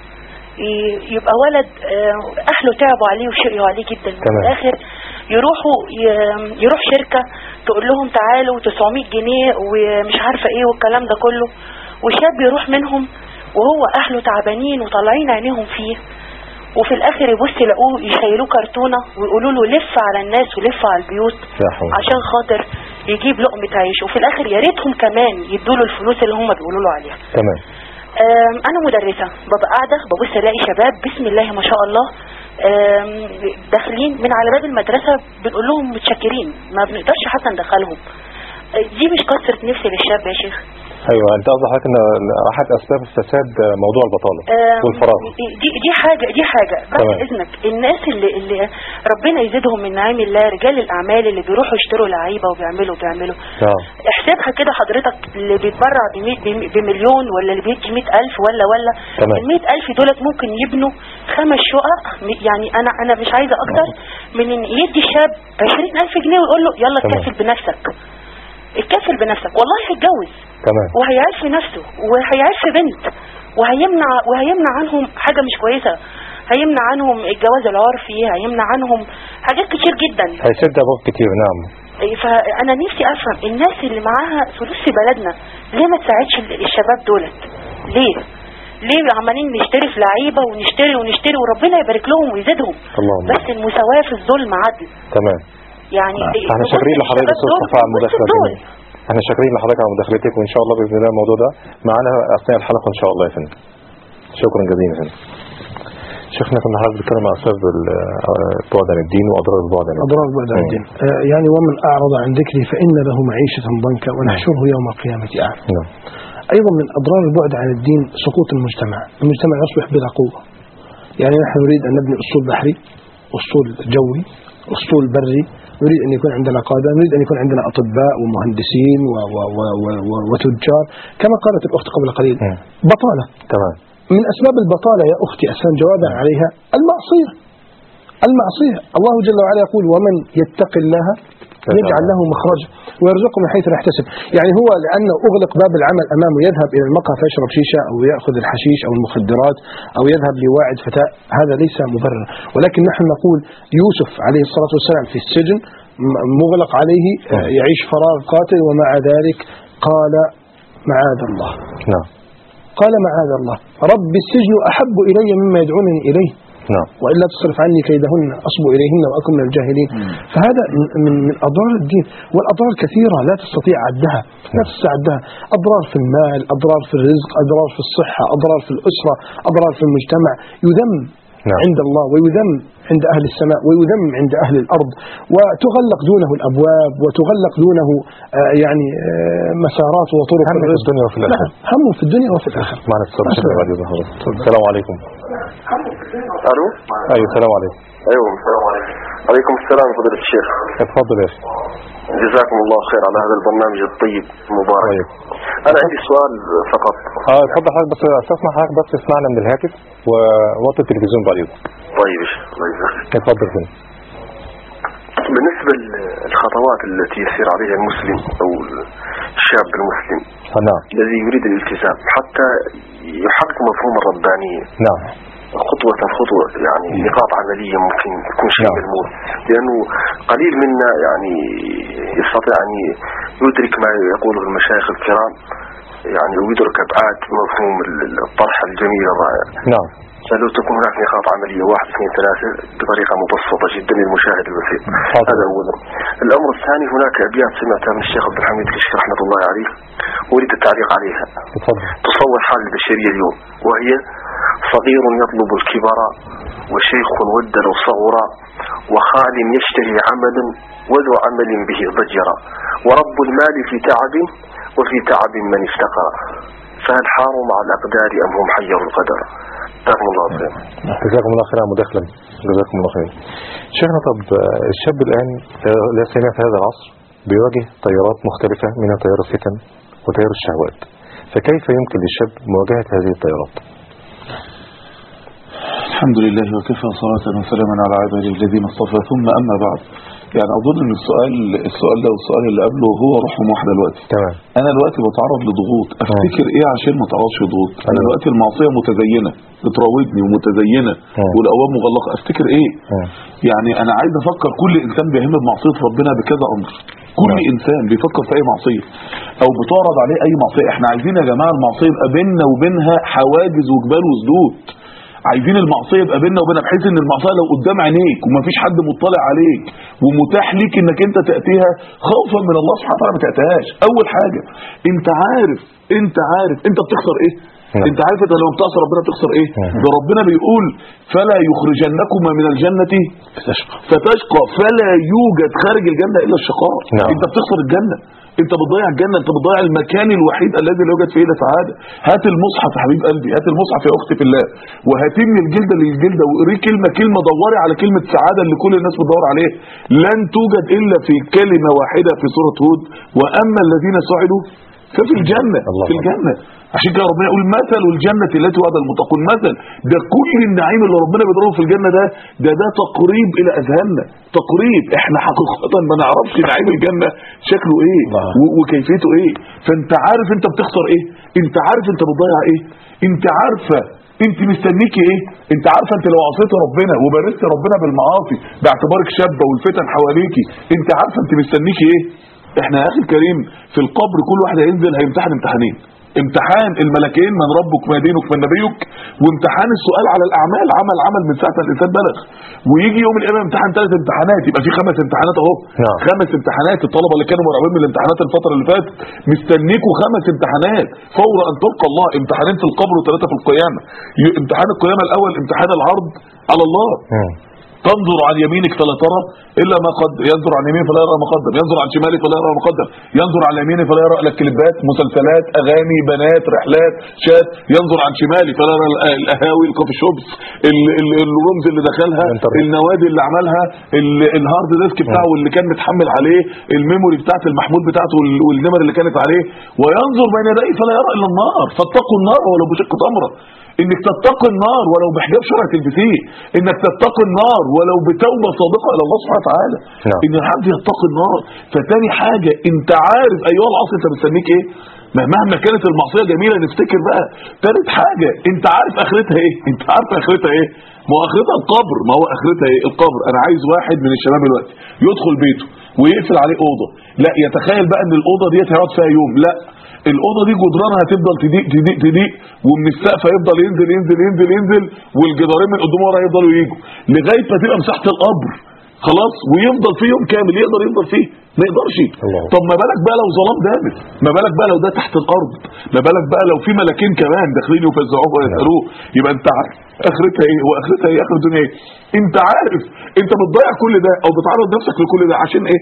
Speaker 5: ي- يبقى ولد آه، اهله تعبوا عليه وشقيوا عليه جدا في
Speaker 1: تمام.
Speaker 5: الاخر يروحوا ي- يروح شركه تقول لهم تعالوا 900 جنيه ومش عارفه ايه والكلام ده كله وشاب يروح منهم وهو اهله تعبانين وطالعين عينيهم فيه وفي الاخر يبص يلاقوه يشيلوه كرتونه ويقولوا له لف على الناس ولف على البيوت
Speaker 1: لا حول.
Speaker 5: عشان خاطر يجيب لقمه عيش وفي الاخر يا ريتهم كمان يدوا له الفلوس اللي هم بيقولوا له عليها
Speaker 1: تمام
Speaker 5: آم، انا مدرسة ببقى قاعدة ببص الاقي شباب بسم الله ما شاء الله آم، داخلين من على باب المدرسة بنقول لهم متشكرين ما بنقدرش حتى ندخلهم آه، دي مش كسرة نفس للشاب يا شيخ
Speaker 1: ايوه انت قصدي حضرتك ان احد اسباب الفساد موضوع البطالة
Speaker 5: آم،
Speaker 1: والفراغ
Speaker 5: دي دي حاجة دي حاجة بعد
Speaker 1: تمام.
Speaker 5: اذنك الناس اللي اللي ربنا يزيدهم من نعيم الله رجال الاعمال اللي بيروحوا يشتروا لعيبة وبيعملوا بيعملوا
Speaker 1: اه
Speaker 5: احسبها كده حضرتك اللي بيتبرع بمي- بم- بمليون ولا اللي بيدي مئة ألف ولا ولا
Speaker 1: تمام.
Speaker 5: المئة ألف دولت ممكن يبنوا خمس شقق م- يعني أنا أنا مش عايزة أكتر من إن يدي شاب عشرين ألف جنيه ويقول له يلا
Speaker 1: تمام.
Speaker 5: اتكفل بنفسك اتكفل بنفسك والله هيتجوز
Speaker 1: تمام
Speaker 5: وهيعيش في نفسه وهيعيش في بنت وهيمنع وهيمنع عنهم حاجة مش كويسة هيمنع عنهم الجواز العرفي هيمنع عنهم حاجات كتير جدا
Speaker 1: هيسد ابواب كتير نعم
Speaker 5: فانا نفسي افهم الناس اللي معاها فلوس في بلدنا ليه ما تساعدش ال- الشباب دولت ليه ليه عمالين نشتري في لعيبه ونشتري ونشتري وربنا يبارك لهم ويزيدهم
Speaker 1: اللهم
Speaker 5: بس المساواه في الظلم عدل
Speaker 1: تمام
Speaker 5: يعني إيه،
Speaker 1: احنا
Speaker 5: نبص
Speaker 1: شاكرين لحضرتك
Speaker 5: للشباب
Speaker 1: استاذ
Speaker 5: دول
Speaker 1: صفاء على
Speaker 5: ونبص
Speaker 1: المداخله
Speaker 5: لدول.
Speaker 1: دي احنا شاكرين لحضرتك على مداخلتك وان شاء الله باذن الله الموضوع ده معانا اثناء الحلقه ان شاء الله يا فندم شكرا جزيلا يا فندم شيخنا كنا حضرتك بتتكلم عن اسباب ال- آه، البعد عن الدين واضرار البعد عن الدين
Speaker 2: أضرار بعد عن الدين آه، يعني ومن أعرض عن ذكري فإن له معيشة ضنكا ونحشره يوم القيامة أعمى
Speaker 1: نعم
Speaker 2: أيضا من أضرار البعد عن الدين سقوط المجتمع المجتمع يصبح بلا قوة يعني نحن نريد أن نبني أسطول بحري أسطول جوي أسطول بري نريد أن يكون عندنا قادة نريد أن يكون عندنا أطباء ومهندسين و و و و و وتجار كما قالت الأخت قبل قليل
Speaker 1: مم.
Speaker 2: بطالة
Speaker 1: تمام
Speaker 2: من أسباب البطالة يا أختي أسلم جوابا عليها المعصية المعصية الله جل وعلا يقول ومن يتق الله يجعل له مخرجا ويرزقه من حيث لا يحتسب يعني هو لأنه أغلق باب العمل أمامه يذهب إلى المقهى فيشرب شيشة أو يأخذ الحشيش أو المخدرات أو يذهب ليواعد فتاة هذا ليس مبرر ولكن نحن نقول يوسف عليه الصلاة والسلام في السجن م- مغلق عليه آه، يعيش فراغ قاتل ومع ذلك قال معاذ الله
Speaker 1: نعم
Speaker 2: قال معاذ الله رب السجن أحب إلي مما يدعونني إليه
Speaker 1: نعم
Speaker 2: وإلا تصرف عني كيدهن أصب إليهن وأكن من الجاهلين فهذا من- من من أضرار الدين والأضرار كثيرة لا تستطيع عدها لا تستطيع عدها أضرار في المال أضرار في الرزق أضرار في الصحة أضرار في الأسرة أضرار في المجتمع يذم
Speaker 1: نعم.
Speaker 2: عند الله ويذم عند أهل السماء ويذم عند أهل الأرض وتغلق دونه الأبواب وتغلق دونه آه، يعني آه، مسارات وطرق
Speaker 1: هم في
Speaker 2: الرزق
Speaker 1: الدنيا وفي الآخرة.
Speaker 2: نعم، هم في الدنيا وفي الآخرة
Speaker 1: معنا اتصال
Speaker 2: ما شاء
Speaker 1: شكرا
Speaker 2: الله.
Speaker 1: بعد إذن حضرتك. السلام عليكم
Speaker 6: الو
Speaker 1: ايوه السلام عليكم
Speaker 6: ايوه السلام عليكم عليكم السلام فضيلة الشيخ
Speaker 1: اتفضل يا اخي
Speaker 6: جزاكم الله خير على هذا البرنامج الطيب المبارك
Speaker 1: طيب
Speaker 6: انا عندي سؤال فقط
Speaker 1: اه اتفضل حضرتك بس استسمح حضرتك بس اسمعنا من الهاتف ووطي التلفزيون بعد اذنك
Speaker 6: طيب الله يجزاك
Speaker 1: اتفضل فين
Speaker 6: بالنسبة للخطوات التي يسير عليها المسلم أو الشاب المسلم
Speaker 1: آه، نعم
Speaker 6: الذي يريد الالتزام حتى يحقق مفهوم الربانية
Speaker 1: نعم
Speaker 6: خطوة خطوة يعني نقاط عملية ممكن تكون شيء
Speaker 1: نعم.
Speaker 6: ملموس لأنه قليل منا يعني يستطيع أن يدرك ما يقوله المشايخ الكرام يعني ويدرك أبعاد مفهوم الطرح الجميل الرائع
Speaker 1: نعم
Speaker 6: فلو تكون هناك نقاط عملية واحد اثنين ثلاثة بطريقة مبسطة جدا للمشاهد البسيط
Speaker 1: حاضر.
Speaker 6: هذا أولا الأمر الثاني هناك أبيات سمعتها من الشيخ عبد الحميد الكشك رحمة الله عليه أريد التعليق عليها
Speaker 1: اتفضل
Speaker 6: تصور حال البشرية اليوم وهي صغير يطلب الكبر وشيخ ود لو صغر وخال يشتهي عملا وذو عمل به ضجر ورب المال في تعب وفي تعب من افتقر فهل حاروا مع الأقدار أم هم حيروا القدر جزاكم الله خير
Speaker 1: جزاكم الله خيرا مداخلا جزاكم الله خيرا شيخنا طب آه، الشاب الآن آه، لا سيما في هذا العصر بيواجه تيارات مختلفة منها تيار الفتن وتيار الشهوات فكيف يمكن للشاب مواجهة هذه التيارات
Speaker 3: الحمد لله وكفى صلاة وسلاما على عباده الذين اصطفى ثم أما بعد يعني أظن أن السؤال السؤال ده والسؤال اللي قبله هو روحهم واحدة دلوقتي
Speaker 1: تمام
Speaker 3: أنا دلوقتي بتعرض لضغوط أفتكر إيه عشان ما اتعرضش لضغوط أنا
Speaker 1: أيوة.
Speaker 3: دلوقتي المعصية متزينة بتراودني ومتزينة
Speaker 1: مم.
Speaker 3: والأبواب مغلقة أفتكر إيه
Speaker 1: مم.
Speaker 3: يعني أنا عايز أفكر كل إنسان بيهم بمعصية ربنا بكذا أمر كل
Speaker 1: نعم.
Speaker 3: إنسان بيفكر في أي معصية أو بتعرض عليه أي معصية إحنا عايزين يا جماعة المعصية يبقى بيننا وبينها حواجز وجبال وسدود عايزين المعصيه يبقى بيننا وبينها بحيث ان المعصيه لو قدام عينيك ومفيش حد مطلع عليك ومتاح ليك انك انت تاتيها خوفا من الله سبحانه وتعالى ما تاتيهاش اول حاجه انت عارف انت عارف انت بتخسر ايه
Speaker 1: نعم.
Speaker 3: انت عارف انت لما بتعصي ربنا بتخسر ايه
Speaker 1: نعم.
Speaker 3: ده ربنا بيقول فلا يخرجنكما من الجنه
Speaker 1: فتشقى
Speaker 3: فتشقى فلا يوجد خارج الجنه الا الشقاء
Speaker 1: نعم.
Speaker 3: انت بتخسر الجنه انت بتضيع الجنه انت بتضيع المكان الوحيد الذي لا يوجد فيه الا سعاده هات المصحف يا حبيب قلبي هات المصحف يا اختي في الله وهاتي من الجلده للجلده وقري كلمه كلمه دوري على كلمه سعاده اللي كل الناس بتدور عليها لن توجد الا في كلمه واحده في سوره هود واما الذين سعدوا ففي الجنه
Speaker 1: الله
Speaker 3: في الجنه عشان كده ربنا يقول مثل الجنة التي وعد المتقون مثل ده كل النعيم اللي ربنا بيضربه في الجنة ده ده ده تقريب إلى أذهاننا تقريب احنا حقيقة ما نعرفش نعيم الجنة شكله ايه
Speaker 1: الله.
Speaker 3: و- وكيفيته ايه فانت عارف انت بتخسر ايه انت عارف انت بتضيع ايه انت عارفة انت مستنيكي ايه انت عارفه انت لو عصيت ربنا وبارزت ربنا بالمعاصي باعتبارك شابه والفتن حواليكي انت عارفه انت مستنيكي ايه احنا يا اخي الكريم في القبر كل واحد هينزل هيمتحن امتحانين امتحان الملكين من ربك ما دينك من نبيك وامتحان السؤال على الاعمال عمل عمل من ساعه ما الانسان بلغ ويجي يوم القيامه امتحان ثلاث امتحانات يبقى في خمس امتحانات اهو
Speaker 1: نعم.
Speaker 3: خمس امتحانات الطلبه اللي كانوا مرعوبين من الامتحانات الفتره اللي فاتت مستنيكوا خمس امتحانات فور ان تلقى الله امتحانين في القبر وثلاثه في القيامه ي- امتحان القيامه الاول امتحان العرض على الله
Speaker 1: مم.
Speaker 3: تنظر عن يمينك فلا ترى الا ما قد ينظر عن يمينه فلا يرى ما قدم ينظر عن شماله فلا يرى ما قدم ينظر عن يمينه فلا يرى الا كليبات مسلسلات اغاني بنات رحلات شات ينظر عن شماله فلا يرى الأ- القهاوي الكوفي شوبس ال- ال- الرمز اللي دخلها
Speaker 1: الإنترنت.
Speaker 3: النوادي اللي عملها ال- الهارد ديسك بتاعه واللي كان متحمل عليه الميموري بتاعت المحمول بتاعته وال- والنمر اللي كانت عليه وينظر بين يديه فلا يرى الا النار فاتقوا النار ولو بشق تمره انك تتقي النار ولو بحجاب شرع تلبسيه انك تتقي النار ولو بتوبه صادقه الى الله سبحانه وتعالى
Speaker 1: نعم.
Speaker 3: ان العبد يتقي النار فتاني حاجه انت عارف ايها العصر انت مستنيك ايه ما مهما كانت المعصيه جميله نفتكر بقى تالت حاجه انت عارف اخرتها ايه انت عارف اخرتها ايه ما هو اخرتها القبر ما هو اخرتها ايه القبر انا عايز واحد من الشباب دلوقتي يدخل بيته ويقفل عليه اوضه لا يتخيل بقى ان الاوضه ديت هيقعد فيها يوم لا الاوضه دي جدرانها هتفضل تضيق تضيق تضيق ومن السقف هيفضل ينزل ينزل ينزل ينزل والجدارين من قدام ورا هيفضلوا يجوا لغايه ما تبقى مساحه القبر خلاص ويفضل فيه يوم كامل يقدر يفضل فيه ما يقدرش
Speaker 1: الله.
Speaker 3: طب ما بالك بقى لو ظلام دامت ما بالك بقى لو ده تحت الارض ما بالك بقى لو في ملاكين كمان داخلين يفزعوه ويسالوه يبقى انت عارف اخرتها ايه واخرتها ايه اخر الدنيا ايه انت عارف انت بتضيع كل ده او بتعرض نفسك لكل ده عشان ايه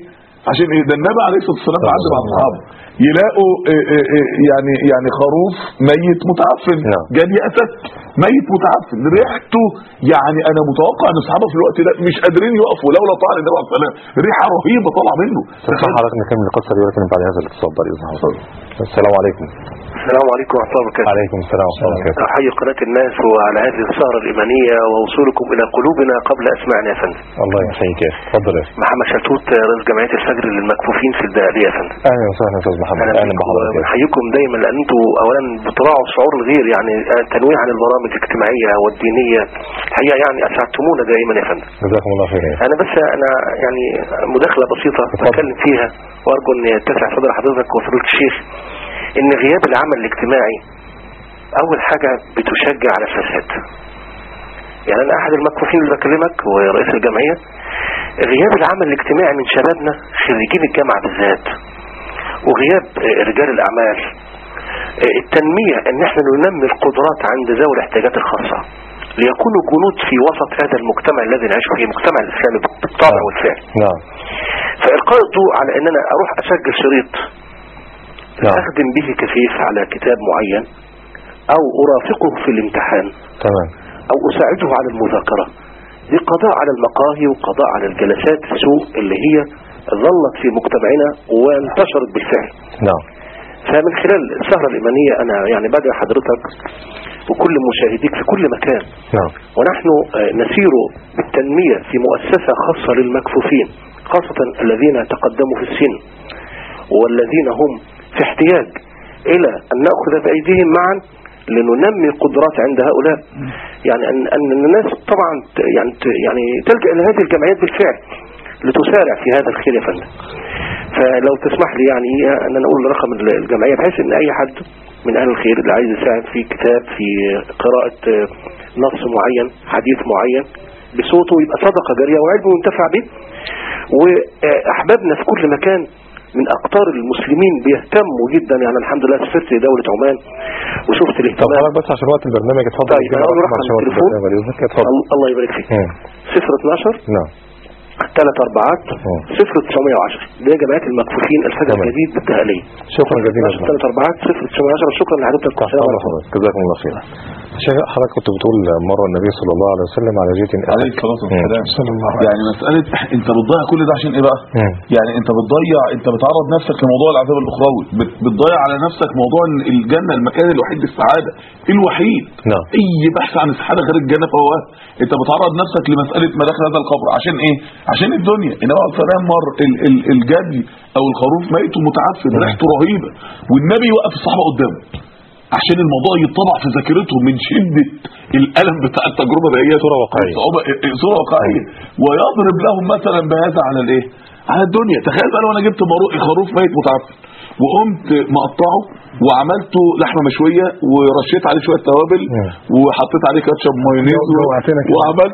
Speaker 3: عشان ايه ده النبي عليه الصلاه والسلام عدى مع الصحابه يلاقوا إيه إيه إيه يعني يعني خروف ميت متعفن
Speaker 1: نعم.
Speaker 3: جاب اسد ميت متعفن ريحته يعني انا متوقع ان الصحابه في الوقت ده مش قادرين يقفوا لولا طلع النبي عليه الصلاه والسلام ريحه رهيبه طالعه منه
Speaker 1: تسمح حضرتك نكمل القصه دي ولكن بعد هذا الاتصال بعد اذن حضرتك السلام عليكم
Speaker 6: السلام عليكم ورحمة الله وبركاته
Speaker 1: عليكم السلام ورحمه الله وبركاته
Speaker 6: أحيي قناة الناس وعلى هذه السهرة الإيمانية ووصولكم إلى قلوبنا قبل أسماعنا يا فندم
Speaker 1: الله يحييك يا اخي اتفضل يا اخي
Speaker 6: محمد شلتوت رئيس جمعية الفجر للمكفوفين في الدقهلية يا فندم
Speaker 1: اهلا وسهلا يا استاذ محمد
Speaker 6: أهلا
Speaker 1: اهلا
Speaker 6: بكم
Speaker 1: بحضرتك يا اخي.
Speaker 6: ونحييكم دايما لأن أنتم أولا بتراعوا شعور الغير يعني تنويه عن البرامج الاجتماعية والدينية الحقيقة يعني أسعدتمونا دائما يا فندم
Speaker 1: جزاكم الله خير يا اخي.
Speaker 6: أنا بس أنا يعني مداخلة بسيطة
Speaker 1: اتفضل.
Speaker 6: بتكلم فيها وأرجو أن يتسع صدر حضرتك وفضيلة الشيخ إن غياب العمل الاجتماعي أول حاجة بتشجع على الفساد يعني أنا أحد المكفوفين اللي بكلمك ورئيس الجمعية غياب العمل الاجتماعي من شبابنا خريجين الجامعة بالذات وغياب آه، رجال الأعمال آه، التنمية ان احنا ننمي القدرات عند ذوي الاحتياجات الخاصة ليكونوا جنود في وسط هذا المجتمع الذي نعيش فيه المجتمع الاسلامي بالطبع والفعل
Speaker 1: نعم
Speaker 6: فإلقاء الضوء على ان انا اروح اسجل شريط
Speaker 1: نعم
Speaker 6: اخدم به كفيف على كتاب معين او ارافقه في الامتحان
Speaker 1: تمام
Speaker 6: او اساعده على المذاكرة دي قضاء على المقاهي وقضاء على الجلسات السوء اللي هي ظلت في مجتمعنا وانتشرت بالفعل
Speaker 1: نعم
Speaker 6: فمن خلال السهرة الإيمانية أنا يعني بدأ حضرتك وكل مشاهديك في كل مكان
Speaker 1: نعم
Speaker 6: ونحن آه، نسير بالتنمية في مؤسسة خاصة للمكفوفين خاصة الذين تقدموا في السن والذين هم في احتياج إلى أن نأخذ بأيديهم معا لننمي قدرات عند هؤلاء يعني أن, أن الناس طبعا ت- يعني ت- يعني تلجأ إلى هذه الجمعيات بالفعل لتسارع في هذا الخير يا فندم فلو تسمح لي يعني أن أنا أقول رقم الجمعية بحيث أن أي حد من أهل الخير اللي عايز يساعد في كتاب في قراءة آه، نص معين حديث معين بصوته يبقى صدقة جارية وعلم ينتفع به وأحبابنا في كل مكان من أقطار المسلمين بيهتموا جدا يعني الحمد لله سافرت لدولة عمان وشفت
Speaker 1: طب
Speaker 6: الاهتمام
Speaker 1: حضرتك بس عشان وقت البرنامج اتفضل
Speaker 6: طيب،
Speaker 1: ادينا
Speaker 6: أنا أقول
Speaker 1: رقم
Speaker 6: رقم
Speaker 1: عشان وقت
Speaker 6: التليفون.
Speaker 1: البرنامج بعد إذنك. اتفضل
Speaker 6: ال- الله يبارك فيك
Speaker 1: مم.
Speaker 6: 012
Speaker 1: نعم
Speaker 6: ثلاث أربعات
Speaker 1: مم.
Speaker 6: 0910 دي جمعية المكفوفين الفجر
Speaker 1: تمام.
Speaker 6: الجديد بالدهالية
Speaker 1: شكرا جزيلا يا
Speaker 6: ثلاث أربعات 0910 شكرا لحضرتك
Speaker 1: تحت
Speaker 6: السلام
Speaker 1: امر
Speaker 6: عليكم.
Speaker 1: حضرتك جزاكم الله خير شيخ حضرتك كنت بتقول مره النبي صلى الله عليه وسلم على جيت
Speaker 3: عليه الصلاه والسلام
Speaker 2: صلى الله عليه
Speaker 3: يعني مساله انت بتضيع كل ده عشان ايه بقى
Speaker 1: مم.
Speaker 3: يعني انت بتضيع انت بتعرض نفسك لموضوع العذاب الاخروي بت- بتضيع على نفسك موضوع إن الجنه المكان الوحيد للسعاده الوحيد
Speaker 1: نعم.
Speaker 3: اي بحث عن السعاده غير الجنه فهو وهم. انت بتعرض نفسك لمساله مداخل هذا القبر عشان ايه عشان الدنيا انما عليه السلام مر ال- ال- الجدي او الخروف ميت ومتعفن ريحته رهيبه والنبي وقف الصحابه قدامه عشان الموضوع يطبع في ذاكرتهم من شده الالم بتاع التجربه دي
Speaker 1: صورة واقعية.
Speaker 3: صعوبة صورة واقعية ويضرب لهم مثلا بهذا على الايه على الدنيا تخيل بقى لو انا جبت مرو- خروف ميت متعفن وقمت مقطعه وعملته لحمه مشويه ورشيت عليه شويه توابل
Speaker 1: مم.
Speaker 3: وحطيت عليه كاتشب مايونيز
Speaker 2: جو- جوعتنا كده.
Speaker 3: وعملت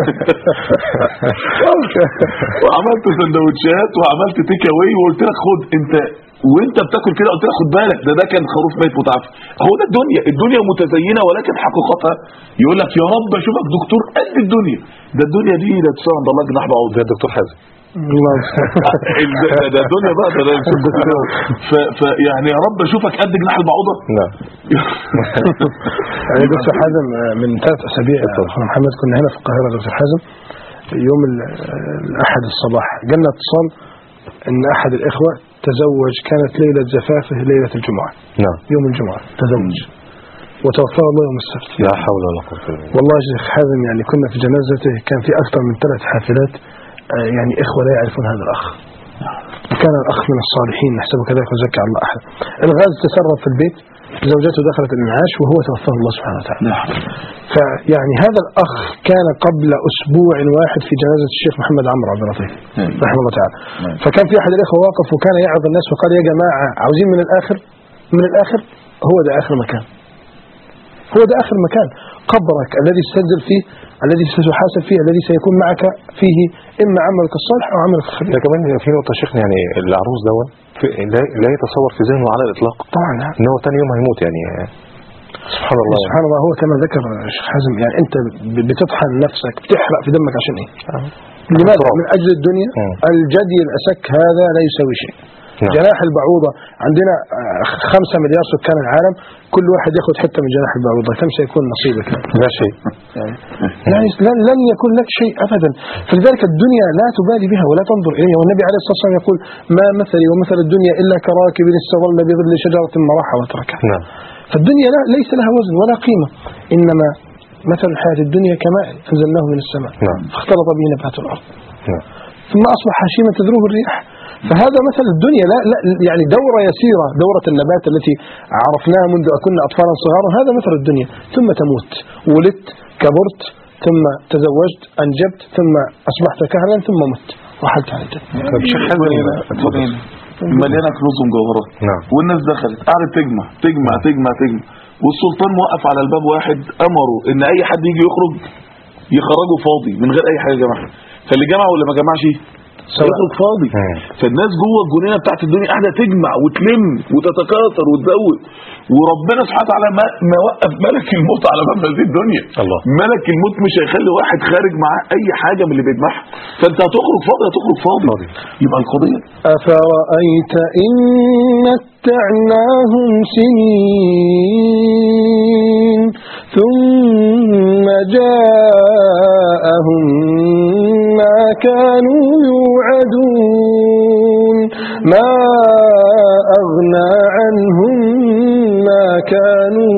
Speaker 3: وعملت سندوتشات وعملت تيك اواي وقلت لك خد انت وانت بتاكل كده قلت لك خد بالك ده ده كان خروف ميت متعفن هو ده الدنيا الدنيا متزينه ولكن حقيقتها يقول لك يا رب اشوفك دكتور قد الدنيا ده الدنيا دي لا تساوي عند الله جناح بعوض
Speaker 1: زي الدكتور حازم
Speaker 2: الله
Speaker 3: ال- ده ده الدنيا بقى ده ده ف ف يعني يا رب اشوفك قد جناح البعوضه
Speaker 1: نعم
Speaker 2: يعني دكتور حازم آه، من ثلاث اسابيع يا اخونا محمد كنا هنا في القاهره دكتور حازم يوم ال- آه، الاحد الصباح جالنا اتصال ان احد الاخوه تزوج كانت ليله زفافه ليله الجمعه
Speaker 1: نعم
Speaker 2: يوم الجمعه تزوج وتوفاه الله يوم السبت
Speaker 1: لا حول ولا قوه الا بالله
Speaker 2: والله يا شيخ حازم يعني كنا في جنازته كان في اكثر من ثلاث حافلات آه، يعني اخوه لا يعرفون هذا الاخ وكان الاخ من الصالحين نحسبه كذلك وزكى على الله احد الغاز تسرب في البيت زوجته دخلت الانعاش وهو توفاه الله سبحانه وتعالى فيعني هذا الأخ كان قبل أسبوع واحد في جنازة الشيخ محمد عمرو عبد اللطيف رحمه الله تعالى فكان في أحد الإخوة واقف وكان يعظ الناس وقال يا جماعة عاوزين من الآخر من الآخر هو ده آخر مكان هو ده آخر مكان قبرك الذي ستنزل فيه الذي ستحاسب فيه الذي سيكون معك فيه إما عملك الصالح أو عملك الخبيث
Speaker 1: ده كمان في نقطه شيخنا يعني العروس دون في- لا لا يتصور في ذهنه على الاطلاق
Speaker 2: طبعا نعم.
Speaker 1: ان هو تاني يوم هيموت يعني سبحان الله
Speaker 2: سبحان الله هو كما ذكر الشيخ حازم يعني انت ب- بتطحن نفسك بتحرق في دمك عشان ايه؟ لماذا؟ من اجل الدنيا
Speaker 1: مم.
Speaker 2: الجدي الاسك هذا لا يساوي شيء
Speaker 1: نعم.
Speaker 2: جناح البعوضة عندنا آه، خمسة مليار سكان العالم كل واحد ياخذ حتة من جناح البعوضة كم سيكون نصيبك
Speaker 1: لا شيء
Speaker 2: يعني لن, لن يكون لك شيء أبدا فلذلك الدنيا لا تبالي بها ولا تنظر إليها والنبي عليه الصلاة والسلام يقول ما مثلي ومثل الدنيا إلا كراكب استظل بظل شجرة مرحى وتركها
Speaker 1: نعم
Speaker 2: فالدنيا لا ليس لها وزن ولا قيمة إنما مثل الحياة الدنيا كماء أنزلناه من السماء
Speaker 1: نعم.
Speaker 2: فاختلط به نبات الأرض
Speaker 1: نعم
Speaker 2: ثم أصبح هشيما تذروه الريح فهذا مثل الدنيا لا, لا يعني دورة يسيرة دورة النبات التي عرفناها منذ كنا أطفالا صغارا هذا مثل الدنيا ثم تموت ولدت كبرت ثم تزوجت أنجبت ثم أصبحت كهلا ثم مت رحلت عن الدنيا
Speaker 1: طب شيخ حازم
Speaker 3: مليانه كنوز ومجوهرات
Speaker 1: نعم
Speaker 3: والناس دخلت قعدت تجمع تجمع تجمع تجمع والسلطان موقف على الباب واحد امره ان اي حد يجي يخرج يخرجه فاضي من غير اي حاجه جمع فاللي جمع واللي ما جمعش يخرج فاضي
Speaker 1: مم.
Speaker 3: فالناس جوه الجنينه بتاعت الدنيا قاعده تجمع وتلم وتتكاثر وتزود وربنا سبحانه وتعالى ما, ما وقف ملك الموت على باب هذه الدنيا
Speaker 1: الله.
Speaker 3: ملك الموت مش هيخلي واحد خارج معاه اي حاجه من اللي بيجمعها فانت هتخرج فاضي هتخرج فاضي,
Speaker 1: فاضي.
Speaker 3: يبقى القضيه
Speaker 2: أفرأيت إن متعناهم سنين ثم جاءهم ما كانوا يوعدون ما أغنى عنهم ما كانوا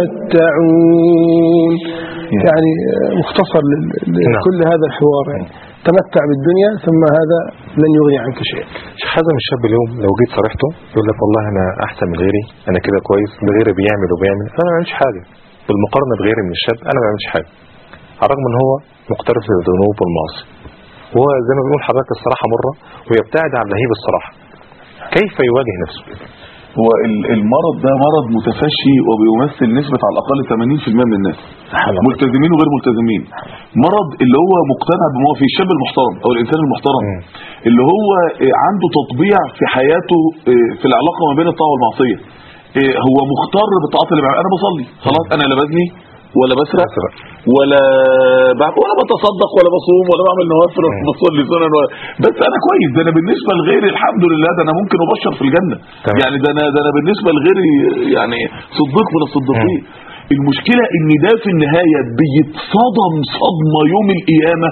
Speaker 2: يمتعون يعني مختصر لل-
Speaker 1: نعم.
Speaker 2: لكل هذا الحوار يعني تمتع بالدنيا ثم هذا لن يغني عنك شيئا
Speaker 1: شيخ حازم الشاب اليوم لو جيت صرحته يقول لك والله انا احسن من غيري انا كده كويس ده غيري بيعمل وبيعمل انا ما بعملش حاجه بالمقارنه بغيري من الشاب انا ما بعملش حاجه على الرغم ان هو مقترف للذنوب والمعاصي هو زي ما بيقول حضرتك الصراحه مره ويبتعد عن لهيب الصراحه كيف يواجه نفسه
Speaker 3: هو ال- المرض ده مرض متفشي وبيمثل نسبة على الأقل 80% من الناس ملتزمين وغير ملتزمين مرض اللي هو مقتنع بما هو فيه الشاب المحترم أو الإنسان المحترم
Speaker 1: مم.
Speaker 3: اللي هو آه، عنده تطبيع في حياته آه، في العلاقة ما بين الطاعة والمعصية آه، هو مختار بالطاعات اللي بيعملها أنا بصلي خلاص أنا لا بزني ولا بسرق
Speaker 1: بسرق.
Speaker 3: ولا بعمل ولا بتصدق ولا بصوم ولا بعمل نوافل ولا بصلي سنن ولا بس انا كويس ده انا بالنسبه لغيري الحمد لله ده انا ممكن ابشر في الجنه
Speaker 1: تمام.
Speaker 3: يعني ده انا ده انا بالنسبه لغيري يعني صديق من الصديقين المشكله ان ده في النهايه بيتصدم صدمه يوم القيامه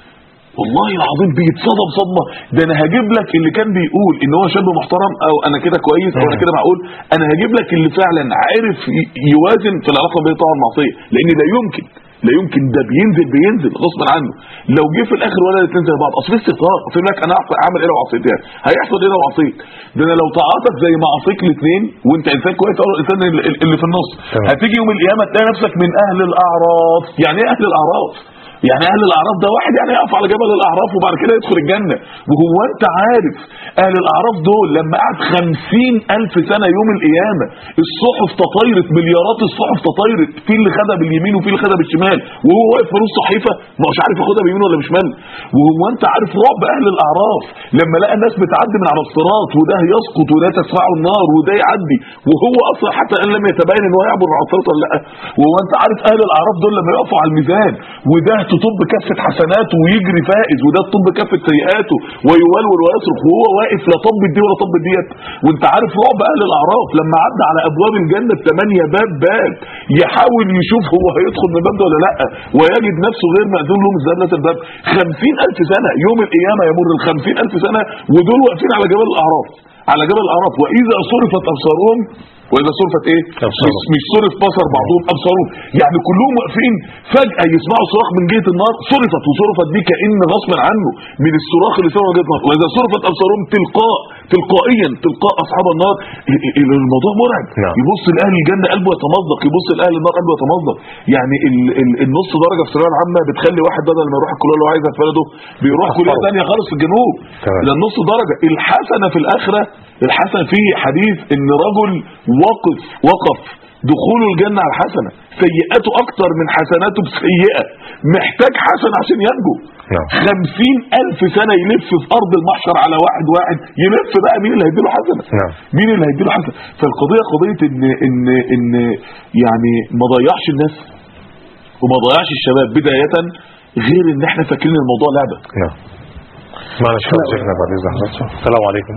Speaker 3: والله العظيم بيتصدم صدمه ده انا هجيب لك اللي كان بيقول ان هو شاب محترم او انا كده كويس او انا كده معقول انا هجيب لك اللي فعلا عارف ي- يوازن في العلاقه بين الطاعه والمعصيه لان لا يمكن لا يمكن ده بينزل بينزل غصبا عنه لو جه في الاخر ولا الاثنين زي بعض اصل في استقرار قلت لك انا أعرف اعمل ايه لو عصيت يعني هيحصل ايه لو عصيت ده انا لو تعاطف زي ما عصيت الاثنين وانت انسان كويس او الانسان اللي اللي في النص
Speaker 1: تمام.
Speaker 3: هتيجي يوم القيامه تلاقي نفسك من اهل الاعراف يعني ايه اهل الاعراف يعني اهل الاعراف ده واحد يعني يقف على جبل الاعراف وبعد كده يدخل الجنه وهو انت عارف اهل الاعراف دول لما قعد خمسين الف سنه يوم القيامه الصحف تطايرت مليارات الصحف تطايرت في اللي خدها باليمين وفي اللي خدها بالشمال وهو واقف في نص صحيفه ما هوش عارف ياخدها بيمين ولا بشمال وهو انت عارف رعب اهل الاعراف لما لقى الناس بتعدي من على الصراط وده يسقط وده تدفعه النار وده يعدي وهو اصلا حتى ان لم يتبين ان هو يعبر على الصراط ولا لا وهو انت عارف اهل الاعراف دول لما يقفوا على الميزان وده تطب كفه حسناته ويجري فائز وده تطب كفه سيئاته ويولول ويصرخ وهو واقف لا طب دي ولا طب ديت وانت عارف رعب اهل الاعراف لما عدى على ابواب الجنه بثمانيه باب باب يحاول يشوف هو هيدخل من الباب ده ولا لا ويجد نفسه غير مأذون له من ذلة الباب خمسين ألف سنة يوم القيامة يمر الخمسين ألف سنة ودول واقفين على جبل الأعراف على جبل الأعراف وإذا صرفت أبصارهم وإذا صرفت إيه؟
Speaker 1: أبصارهم.
Speaker 3: مش, مش صرف بصر بعضهم أبصارهم يعني كلهم واقفين فجأة يسمعوا صراخ من جهة النار صرفت وصرفت دي كأن غصبا عنه من الصراخ اللي سمعوا من جهة النار وإذا صرفت أبصارهم تلقاء تلقائيا تلقاء أصحاب النار ال- ال- الموضوع مرعب
Speaker 1: نعم.
Speaker 3: يبص لأهل الجنة قلبه يتمزق يبص لأهل النار قلبه يتمزق يعني ال ال النص درجة في الثانوية العامة بتخلي واحد بدل ما يروح الكلية اللي هو عايزها في بلده بيروح كلية
Speaker 1: أصفر.
Speaker 3: ثانية خالص في الجنوب
Speaker 1: تمام.
Speaker 3: ده النص درجة الحسنة في الآخرة الحسنة فيه حديث إن رجل وقف وقف دخوله الجنة على الحسنة سيئاته اكتر من حسناته بسيئة محتاج حسنة عشان ينجو
Speaker 1: نعم.
Speaker 3: خمسين الف سنة يلف في ارض المحشر على واحد واحد يلف بقى مين اللي هيديله حسنة
Speaker 1: نعم.
Speaker 3: مين اللي هيديله حسنة فالقضية قضية ان ان ان يعني ما ضيعش الناس وما ضيعش الشباب بداية غير ان احنا فاكرين الموضوع لعبة
Speaker 1: نعم معلش يا شيخنا بعد اذن حضرتك السلام عليكم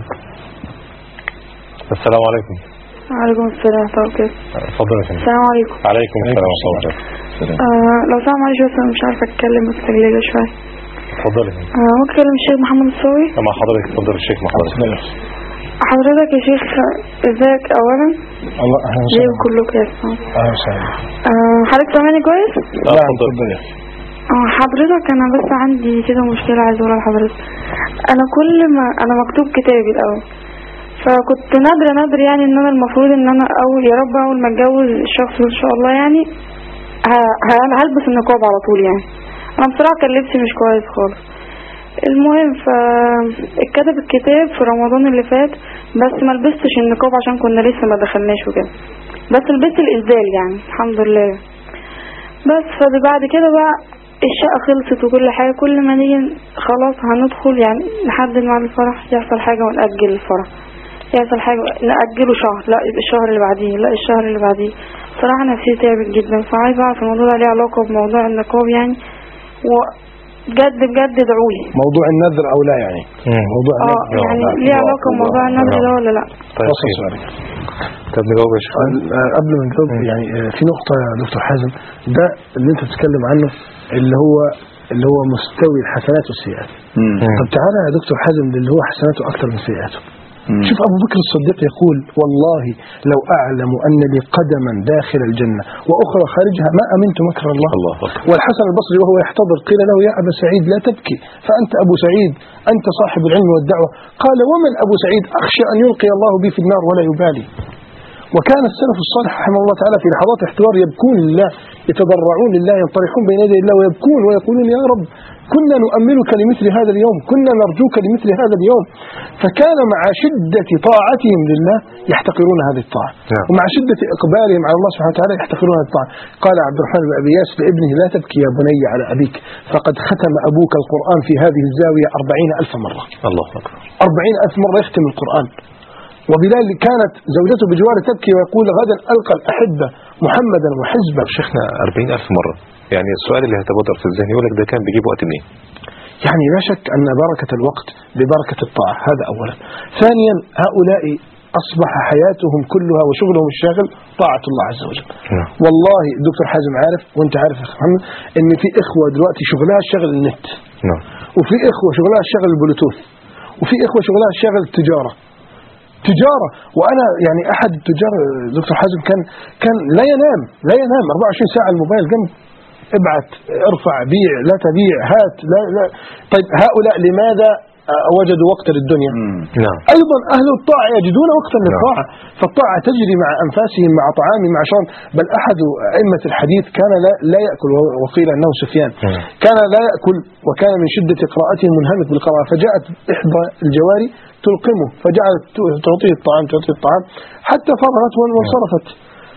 Speaker 1: السلام عليكم
Speaker 7: وعليكم السلام ورحمة الله وبركاته
Speaker 1: اتفضل يا فندم
Speaker 7: السلام عليكم
Speaker 1: عليكم السلام ورحمه الله وبركاته
Speaker 7: آه لو سامع معلش بس أنا مش عارفة أتكلم بس تقليلة شوية
Speaker 1: اتفضل يا فندم
Speaker 7: آه ممكن أكلم الشيخ محمد الصاوي
Speaker 1: مع حضرتك اتفضل الشيخ مع حضرتك
Speaker 7: حضرتك يا شيخ ازيك أولا
Speaker 2: الله اهلا
Speaker 7: ليه
Speaker 2: وسهلا
Speaker 7: كلكم يا اسماء
Speaker 2: اهلا وسهلا
Speaker 7: آه حضرتك سامعني كويس؟
Speaker 1: لا اتفضل
Speaker 7: اه حضرتك انا بس عندي كده مشكلة عايز اقولها لحضرتك انا كل ما انا مكتوب كتابي الاول فكنت نادرة نادر يعني ان انا المفروض ان انا اول يا رب اول ما اتجوز الشخص ان شاء الله يعني ه- ه- هلبس النقاب على طول يعني انا بصراحة كان لبسي مش كويس خالص المهم فاتكتب الكتاب في رمضان اللي فات بس ما لبستش النقاب عشان كنا لسه ما دخلناش وكده بس لبست الإنزال يعني الحمد لله بس فبعد كده بقى الشقة خلصت وكل حاجة كل ما نيجي خلاص هندخل يعني نحدد ميعاد الفرح يحصل حاجة ونأجل الفرح يحصل حاجة نأجله شهر لا يبقى الشهر اللي بعديه لا الشهر اللي بعديه صراحة نفسيتي تعبت جدا فعايزة أعرف الموضوع ده ليه علاقة بموضوع النقاب يعني وبجد بجد ادعولي
Speaker 2: موضوع النذر او لا يعني موضوع
Speaker 7: اه
Speaker 2: النذر
Speaker 7: يعني
Speaker 2: لا.
Speaker 7: ليه علاقة بموضوع النذر ده ولا لا
Speaker 1: طيب
Speaker 2: وصل
Speaker 1: خير.
Speaker 2: سؤالك
Speaker 1: طب نجاوب يا شيخ
Speaker 2: آه، قبل ما نجاوب يعني آه، في نقطة يا دكتور حازم ده اللي انت بتتكلم عنه اللي هو اللي هو مستوي الحسنات والسيئات طب تعالى يا دكتور حازم اللي هو حسناته أكثر من سيئاته شوف أبو بكر الصديق يقول والله لو أعلم أن لي قدما داخل الجنة وأخرى خارجها ما أمنت مكر الله
Speaker 1: الله أكبر.
Speaker 2: والحسن البصري وهو يحتضر قيل له يا أبا سعيد لا تبكي فأنت أبو سعيد أنت صاحب العلم والدعوة قال ومن أبو سعيد أخشى أن يلقي الله بي في النار ولا يبالي وكان السلف الصالح رحمه الله تعالى في لحظات احتضار يبكون لله يتضرعون لله ينطرحون بين يدي الله ويبكون ويقولون يا رب كنا نؤملك لمثل هذا اليوم كنا نرجوك لمثل هذا اليوم فكان مع شدة طاعتهم لله يحتقرون هذه الطاعة
Speaker 1: نعم.
Speaker 2: ومع شدة إقبالهم على الله سبحانه وتعالى يحتقرون هذه الطاعة قال عبد الرحمن بن أبي ياس لابنه لا تبكي يا بني على أبيك فقد ختم أبوك القرآن في هذه الزاوية أربعين ألف مرة
Speaker 1: الله أكبر
Speaker 2: أربعين ألف مرة يختم القرآن وبلال كانت زوجته بجواره تبكي ويقول غدا ألقى الأحبة محمدا وحزبه
Speaker 1: شيخنا 40000 مرة يعني السؤال اللي هيتبادر في الذهن يقول لك ده كان بيجيب وقت منين؟
Speaker 2: يعني لا شك أن بركة الوقت ببركة الطاعة هذا أولا ثانيا هؤلاء أصبح حياتهم كلها وشغلهم الشاغل طاعة الله عز وجل
Speaker 1: نعم.
Speaker 2: والله الدكتور حازم عارف وانت عارف يا أخي محمد ان في إخوة دلوقتي شغلها شغل النت
Speaker 1: نعم
Speaker 2: وفي إخوة شغلها شغل البلوتوث وفي إخوة شغلها شغل التجارة تجارة وأنا يعني أحد التجار دكتور حازم كان كان لا ينام لا ينام 24 ساعة الموبايل جنبه ابعت ارفع بيع لا تبيع هات لا لا طيب هؤلاء لماذا آه، وجدوا وقتا للدنيا
Speaker 1: نعم
Speaker 2: أيضا أهل الطاعة يجدون وقتا للطاعة فالطاعة تجري مع أنفاسهم مع طعامهم مع شرب بل أحد أئمة الحديث كان لا, لا يأكل وقيل أنه سفيان
Speaker 1: مم.
Speaker 2: كان لا يأكل وكان من شدة قراءته منهمك بالقراءة فجاءت إحدى الجواري تلقمه فجعلت تعطيه الطعام تعطيه الطعام حتى فرغت وانصرفت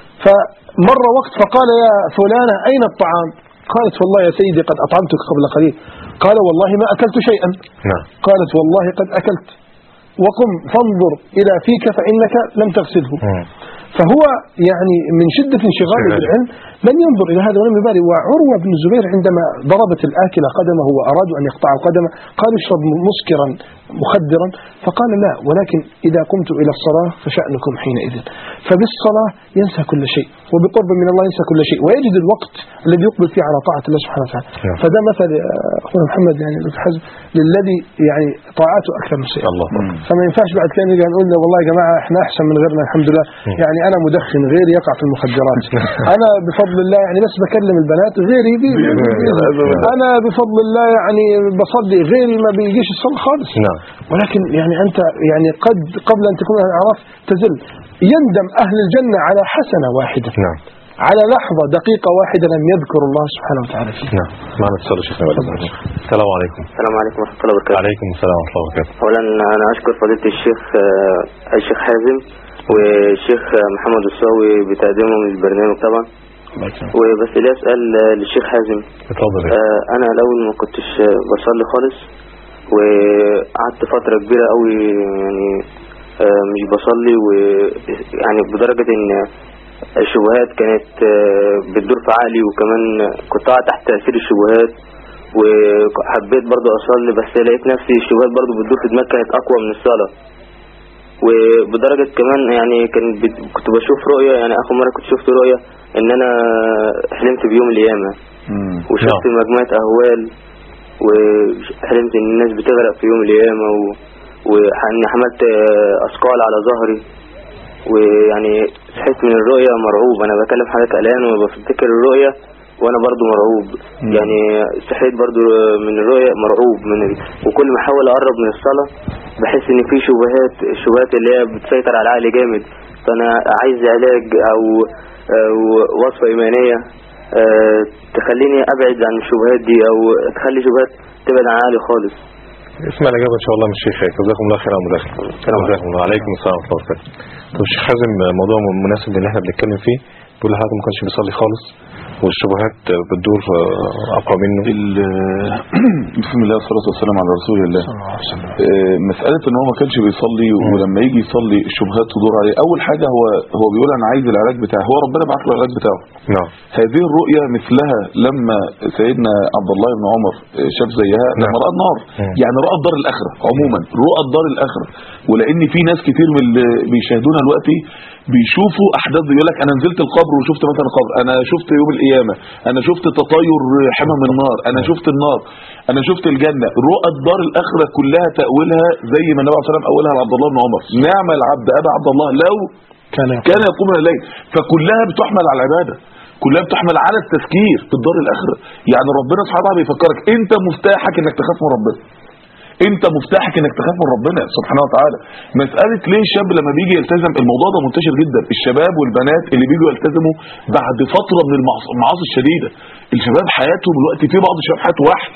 Speaker 2: فمر وقت فقال يا فلانة أين الطعام قالت والله يا سيدي قد أطعمتك قبل قليل قال والله ما أكلت شيئا
Speaker 1: نعم
Speaker 2: قالت والله قد أكلت وقم فانظر إلى فيك فإنك لم تغسله
Speaker 1: مم.
Speaker 2: فهو يعني من شدة انشغاله
Speaker 1: شغال.
Speaker 2: بالعلم لم ينظر إلى هذا ولم يبالي وعروة بن الزبير عندما ضربت الآكلة قدمه وأرادوا أن يقطعوا قدمه قال اشرب مسكرا مخدرا فقال لا ولكن إذا قمت إلى الصلاة فشأنكم حينئذ فبالصلاة ينسى كل شيء وبقرب من الله ينسى كل شيء ويجد الوقت الذي يقبل فيه على طاعة الله سبحانه وتعالى
Speaker 1: نعم.
Speaker 2: فده مثل يا أخونا محمد يعني دكتور حزم للذي يعني طاعته أكثر من سيئة
Speaker 1: الله أكبر
Speaker 2: فما ينفعش بعد كده نرجع نقول والله يا جماعه احنا احسن من غيرنا الحمد لله يعني انا مدخن غيري يقع في المخدرات انا بفضل الله يعني بس بكلم البنات غيري بي انا بفضل الله يعني بصلي غيري ما بيجيش الصلاه خالص
Speaker 1: نعم
Speaker 2: ولكن يعني انت يعني قد قبل ان تكون الاعراف تزل يندم اهل الجنه على حسنه واحده
Speaker 1: نعم
Speaker 2: على لحظه دقيقه واحده لم يذكر الله سبحانه وتعالى فيها
Speaker 1: نعم معنا اتصال يا شيخنا بعد إذنك. السلام عليكم
Speaker 6: السلام عليكم ورحمة الله وبركاته
Speaker 1: عليكم السلام ورحمة الله وبركاته
Speaker 6: أولا أنا أشكر فضيلة الشيخ آه، الشيخ حازم
Speaker 8: والشيخ محمد الصاوي بتقديمهم للبرنامج طبعا وبس لي اسال للشيخ حازم
Speaker 1: اتفضل يا
Speaker 8: آه، انا الاول ما كنتش بصلي خالص وقعدت فتره كبيره قوي يعني آه، مش بصلي ويعني بدرجه ان الشبهات كانت آه، بتدور في عقلي وكمان كنت قاعد تحت تاثير الشبهات وحبيت برضو اصلي بس لقيت نفسي الشبهات برضو بتدور في دماغي كانت اقوى من الصلاه وبدرجة كمان يعني كان بت- كنت بشوف رؤية يعني آخر مرة كنت شفت رؤية إن أنا حلمت بيوم القيامة
Speaker 3: مم.
Speaker 8: وشفت مجموعة أهوال وحلمت إن الناس بتغرق في يوم القيامة و... وإني حملت آه، أثقال على ظهري ويعني صحيت من الرؤية مرعوب أنا بكلم حضرتك الآن وبفتكر الرؤية وأنا برضو مرعوب يعني صحيت برضو من الرؤية مرعوب من ال... وكل ما أحاول أقرب من الصلاة بحس إن في شبهات الشبهات اللي هي بتسيطر على عقلي جامد فأنا عايز علاج أو أو وصفة إيمانية آه، تخليني ابعد عن الشبهات دي او تخلي شبهات تبعد عن عقلي خالص
Speaker 1: اسمع الإجابة إن شاء الله من الشيخ جزاكم الله خير على المداخلة جزاكم الله عليكم السلام ورحمة الله وبركاته طب الشيخ حازم موضوع مناسب اللي احنا بنتكلم فيه بيقول لحضرتك ما كانش بيصلي خالص والشبهات بتدور أقوى منه
Speaker 3: ال- بسم الله والصلاة والسلام على رسول الله آه، مسألة ان هو ما كانش بيصلي ولما يجي يصلي الشبهات تدور عليه اول حاجة هو هو بيقول انا عايز العلاج بتاعه هو ربنا بعت له العلاج بتاعه
Speaker 1: نعم
Speaker 3: هذه الرؤيا مثلها لما سيدنا عبد الله بن عمر شاف زيها لما رأى النار
Speaker 1: مم.
Speaker 3: يعني رأى الدار الآخرة عموما رؤى الدار الآخرة ولأن في ناس كتير من اللي بيشاهدونا دلوقتي بيشوفوا أحداث يقول لك أنا نزلت القبر وشفت مثلا القبر أنا شفت يوم القيامة أنا شفت تطاير حمم النار أنا شفت النار أنا شفت الجنة رؤى الدار الآخرة كلها تأويلها زي ما النبي عليه الصلاة والسلام أولها لعبد الله بن عمر نعم العبد أبا عبد الله لو
Speaker 2: كان يقول
Speaker 3: كان يقوم من الليل فكلها بتحمل على العبادة كلها بتحمل على التفكير في الدار الآخرة يعني ربنا سبحانه وتعالى بيفكرك انت مفتاحك انك تخاف من ربنا انت مفتاحك انك تخاف من ربنا سبحانه وتعالى مسألة ليه الشاب لما بيجي يلتزم الموضوع ده منتشر جدا الشباب والبنات اللي بيجوا يلتزموا بعد فترة من المعص- المعاصي الشديدة الشباب حياتهم دلوقتي في بعض الشباب حياته وحل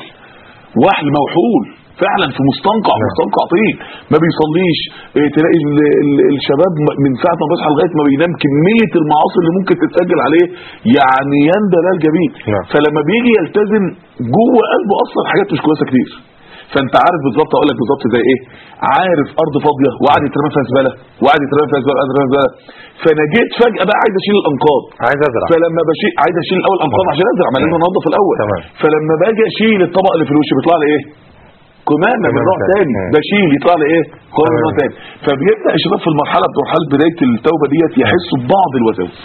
Speaker 3: وحل موحول فعلا في مستنقع مستنقع طين ما بيصليش إيه، تلاقي ال ال الشباب م- من ساعه ما بيصحى لغايه ما بينام كميه المعاصي اللي ممكن تتسجل عليه يعني يندى لا الجبين
Speaker 1: نعم.
Speaker 3: فلما بيجي يلتزم جوه قلبه اصلا حاجات مش كويسه كتير فانت عارف بالظبط اقول لك بالظبط زي ايه عارف ارض فاضيه وقعد يترمى فيها زباله وقعد يترمى فيها زباله وقعد يترمى فيها زباله فانا جيت فجاه بقى عايز اشيل الانقاض
Speaker 1: عايز أزرع
Speaker 3: فلما بشيل عايز اشيل الاول انقاض عشان ازرع ما لازم انضف الاول
Speaker 1: تمام.
Speaker 3: فلما باجي اشيل الطبق اللي في الوش بيطلع لي ايه قمامه من
Speaker 1: قمامة
Speaker 3: نوع
Speaker 1: تاني.
Speaker 3: تاني
Speaker 1: مم.
Speaker 3: بشيل يطلع لي ايه قمامه من نوع
Speaker 1: تمام.
Speaker 3: تاني فبيبدا الشباب في المرحله مرحله بدايه التوبه ديت يحسوا ببعض الوساوس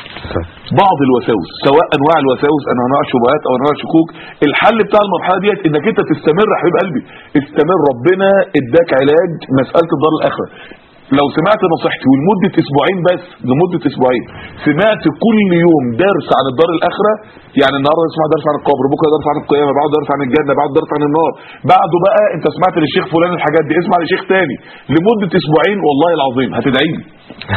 Speaker 3: بعض الوساوس سواء انواع الوساوس او انواع الشبهات او انواع الشكوك الحل بتاع المرحله ديت انك انت تستمر يا حبيب قلبي استمر ربنا اداك علاج مساله الدار الاخره لو سمعت نصيحتي ولمدة اسبوعين بس لمدة اسبوعين سمعت كل يوم درس عن الدار الاخرة يعني النهارده اسمع درس عن القبر بكره درس عن القيامة بعده درس عن الجنة بعده درس عن النار بعده بقى انت سمعت للشيخ فلان الحاجات دي اسمع لشيخ تاني لمدة اسبوعين والله العظيم هتدعي لي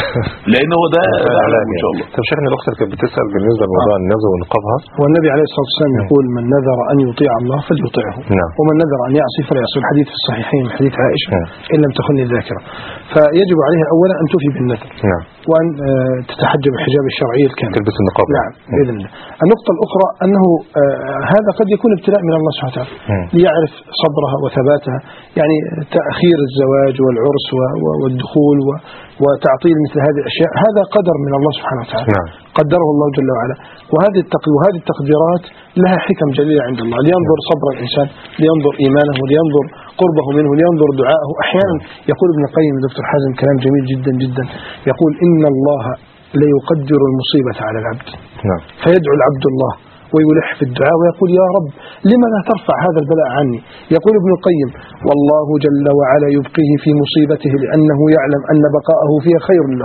Speaker 3: لان هو ده ده علاج ان شاء الله
Speaker 1: طب شيخنا الأخت اللي كانت بتسأل بالنسبة لموضوع النذر ونقابها
Speaker 2: والنبي عليه الصلاة والسلام يقول من نذر أن يطيع الله فليطيعه
Speaker 1: نعم.
Speaker 2: ومن نذر أن يعصي فلا يعصي الحديث في الصحيحين من حديث عائشة
Speaker 1: نعم.
Speaker 2: إن لم تخني الذاكرة فيجب عليها أولا أن توفي بالنذر
Speaker 1: نعم
Speaker 2: وأن آه، تتحجب الحجاب الشرعي الكامل
Speaker 1: تلبس النقاب
Speaker 2: نعم بإذن الله النقطة الأخرى أنه آه، هذا قد يكون ابتلاء من الله سبحانه وتعالى
Speaker 1: مم.
Speaker 2: ليعرف صبرها وثباتها يعني تأخير الزواج والعرس و- و- والدخول و- وتعطيل مثل هذه الأشياء هذا قدر من الله سبحانه وتعالى
Speaker 1: نعم.
Speaker 2: قدره الله جل وعلا وهذه التق... وهذه التقديرات لها حكم جليلة عند الله لينظر صبر الإنسان لينظر إيمانه لينظر قربه منه لينظر دعاءه أحيانا يقول ابن القيم دكتور حازم كلام جميل جدا جدا يقول إن الله ليقدر المصيبة على العبد
Speaker 1: نعم
Speaker 2: فيدعو العبد الله ويلح في الدعاء ويقول يا رب لما لا ترفع هذا البلاء عني يقول ابن القيم والله جل وعلا يبقيه في مصيبته لأنه يعلم أن بقاءه فيها خير له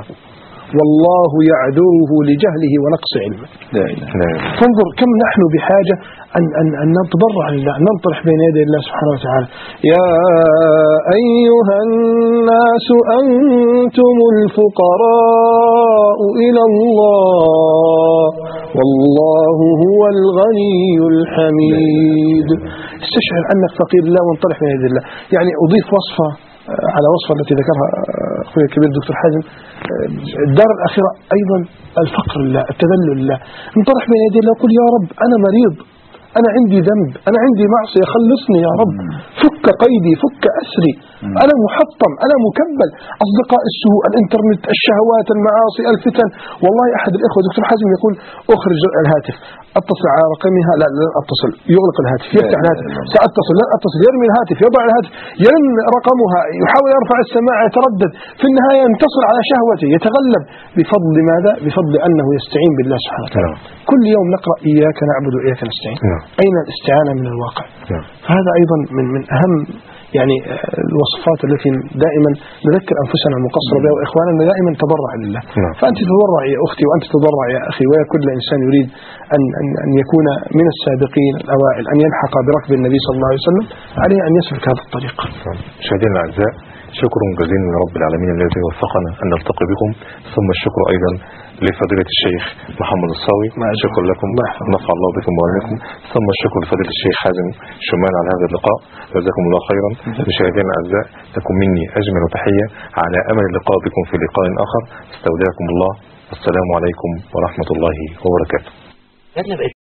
Speaker 2: والله يعذره لجهله ونقص علمه
Speaker 3: لا اله
Speaker 1: لا
Speaker 2: فانظر كم نحن بحاجة أن, أن, أن نتضرع لله أن ننطرح بين يدي الله سبحانه وتعالى يا أيها الناس أنتم الفقراء إلى الله والله هو الغني الحميد استشعر أنك فقير الله وانطرح بين يدي الله يعني أضيف وصفة آه، على وصفة التي ذكرها آه، أخوي الكبير الدكتور حازم آه، الدار الآخرة أيضا الفقر لله التذلل لله انطرح بين يدي الله يقول يا رب أنا مريض أنا عندي ذنب أنا عندي معصية خلصني يا رب فك قيدي فك أسري أنا محطم أنا مكبل أصدقاء السوء الإنترنت الشهوات المعاصي الفتن والله أحد الإخوة دكتور حازم يقول أخرج الهاتف أتصل على رقمها لا لن أتصل يغلق الهاتف يفتح الهاتف سأتصل لن أتصل يرمي الهاتف يضع الهاتف يرن رقمها يحاول يرفع السماعة يتردد في النهاية ينتصر على شهوته يتغلب بفضل ماذا؟ بفضل أنه يستعين بالله سبحانه وتعالى كل يوم نقرأ إياك نعبد وإياك نستعين
Speaker 1: نعم.
Speaker 2: أين الاستعانة من الواقع
Speaker 1: نعم.
Speaker 2: فهذا أيضا من من أهم يعني آه، الوصفات التي دائما نذكر أنفسنا المقصرة بها وإخواننا دائما تضرع لله
Speaker 1: نعم.
Speaker 2: فأنت تضرع يا أختي وأنت تضرع يا أخي ويا كل إنسان يريد أن, أن, أن يكون من السابقين الأوائل أن يلحق بركب النبي صلى الله عليه وسلم عليه أن يسلك هذا الطريق
Speaker 1: مشاهدينا الاعزاء شكر جزيل من رب العالمين الذي وفقنا ان نلتقي بكم ثم الشكر ايضا لفضيلة الشيخ محمد الصاوي شكرا لكم نفع الله بكم وعليكم ثم الشكر لفضيلة الشيخ حازم شمان على هذا اللقاء جزاكم الله خيرا مشاهدينا الاعزاء لكم مني اجمل تحيه على امل اللقاء بكم في لقاء اخر استودعكم الله والسلام عليكم ورحمه الله وبركاته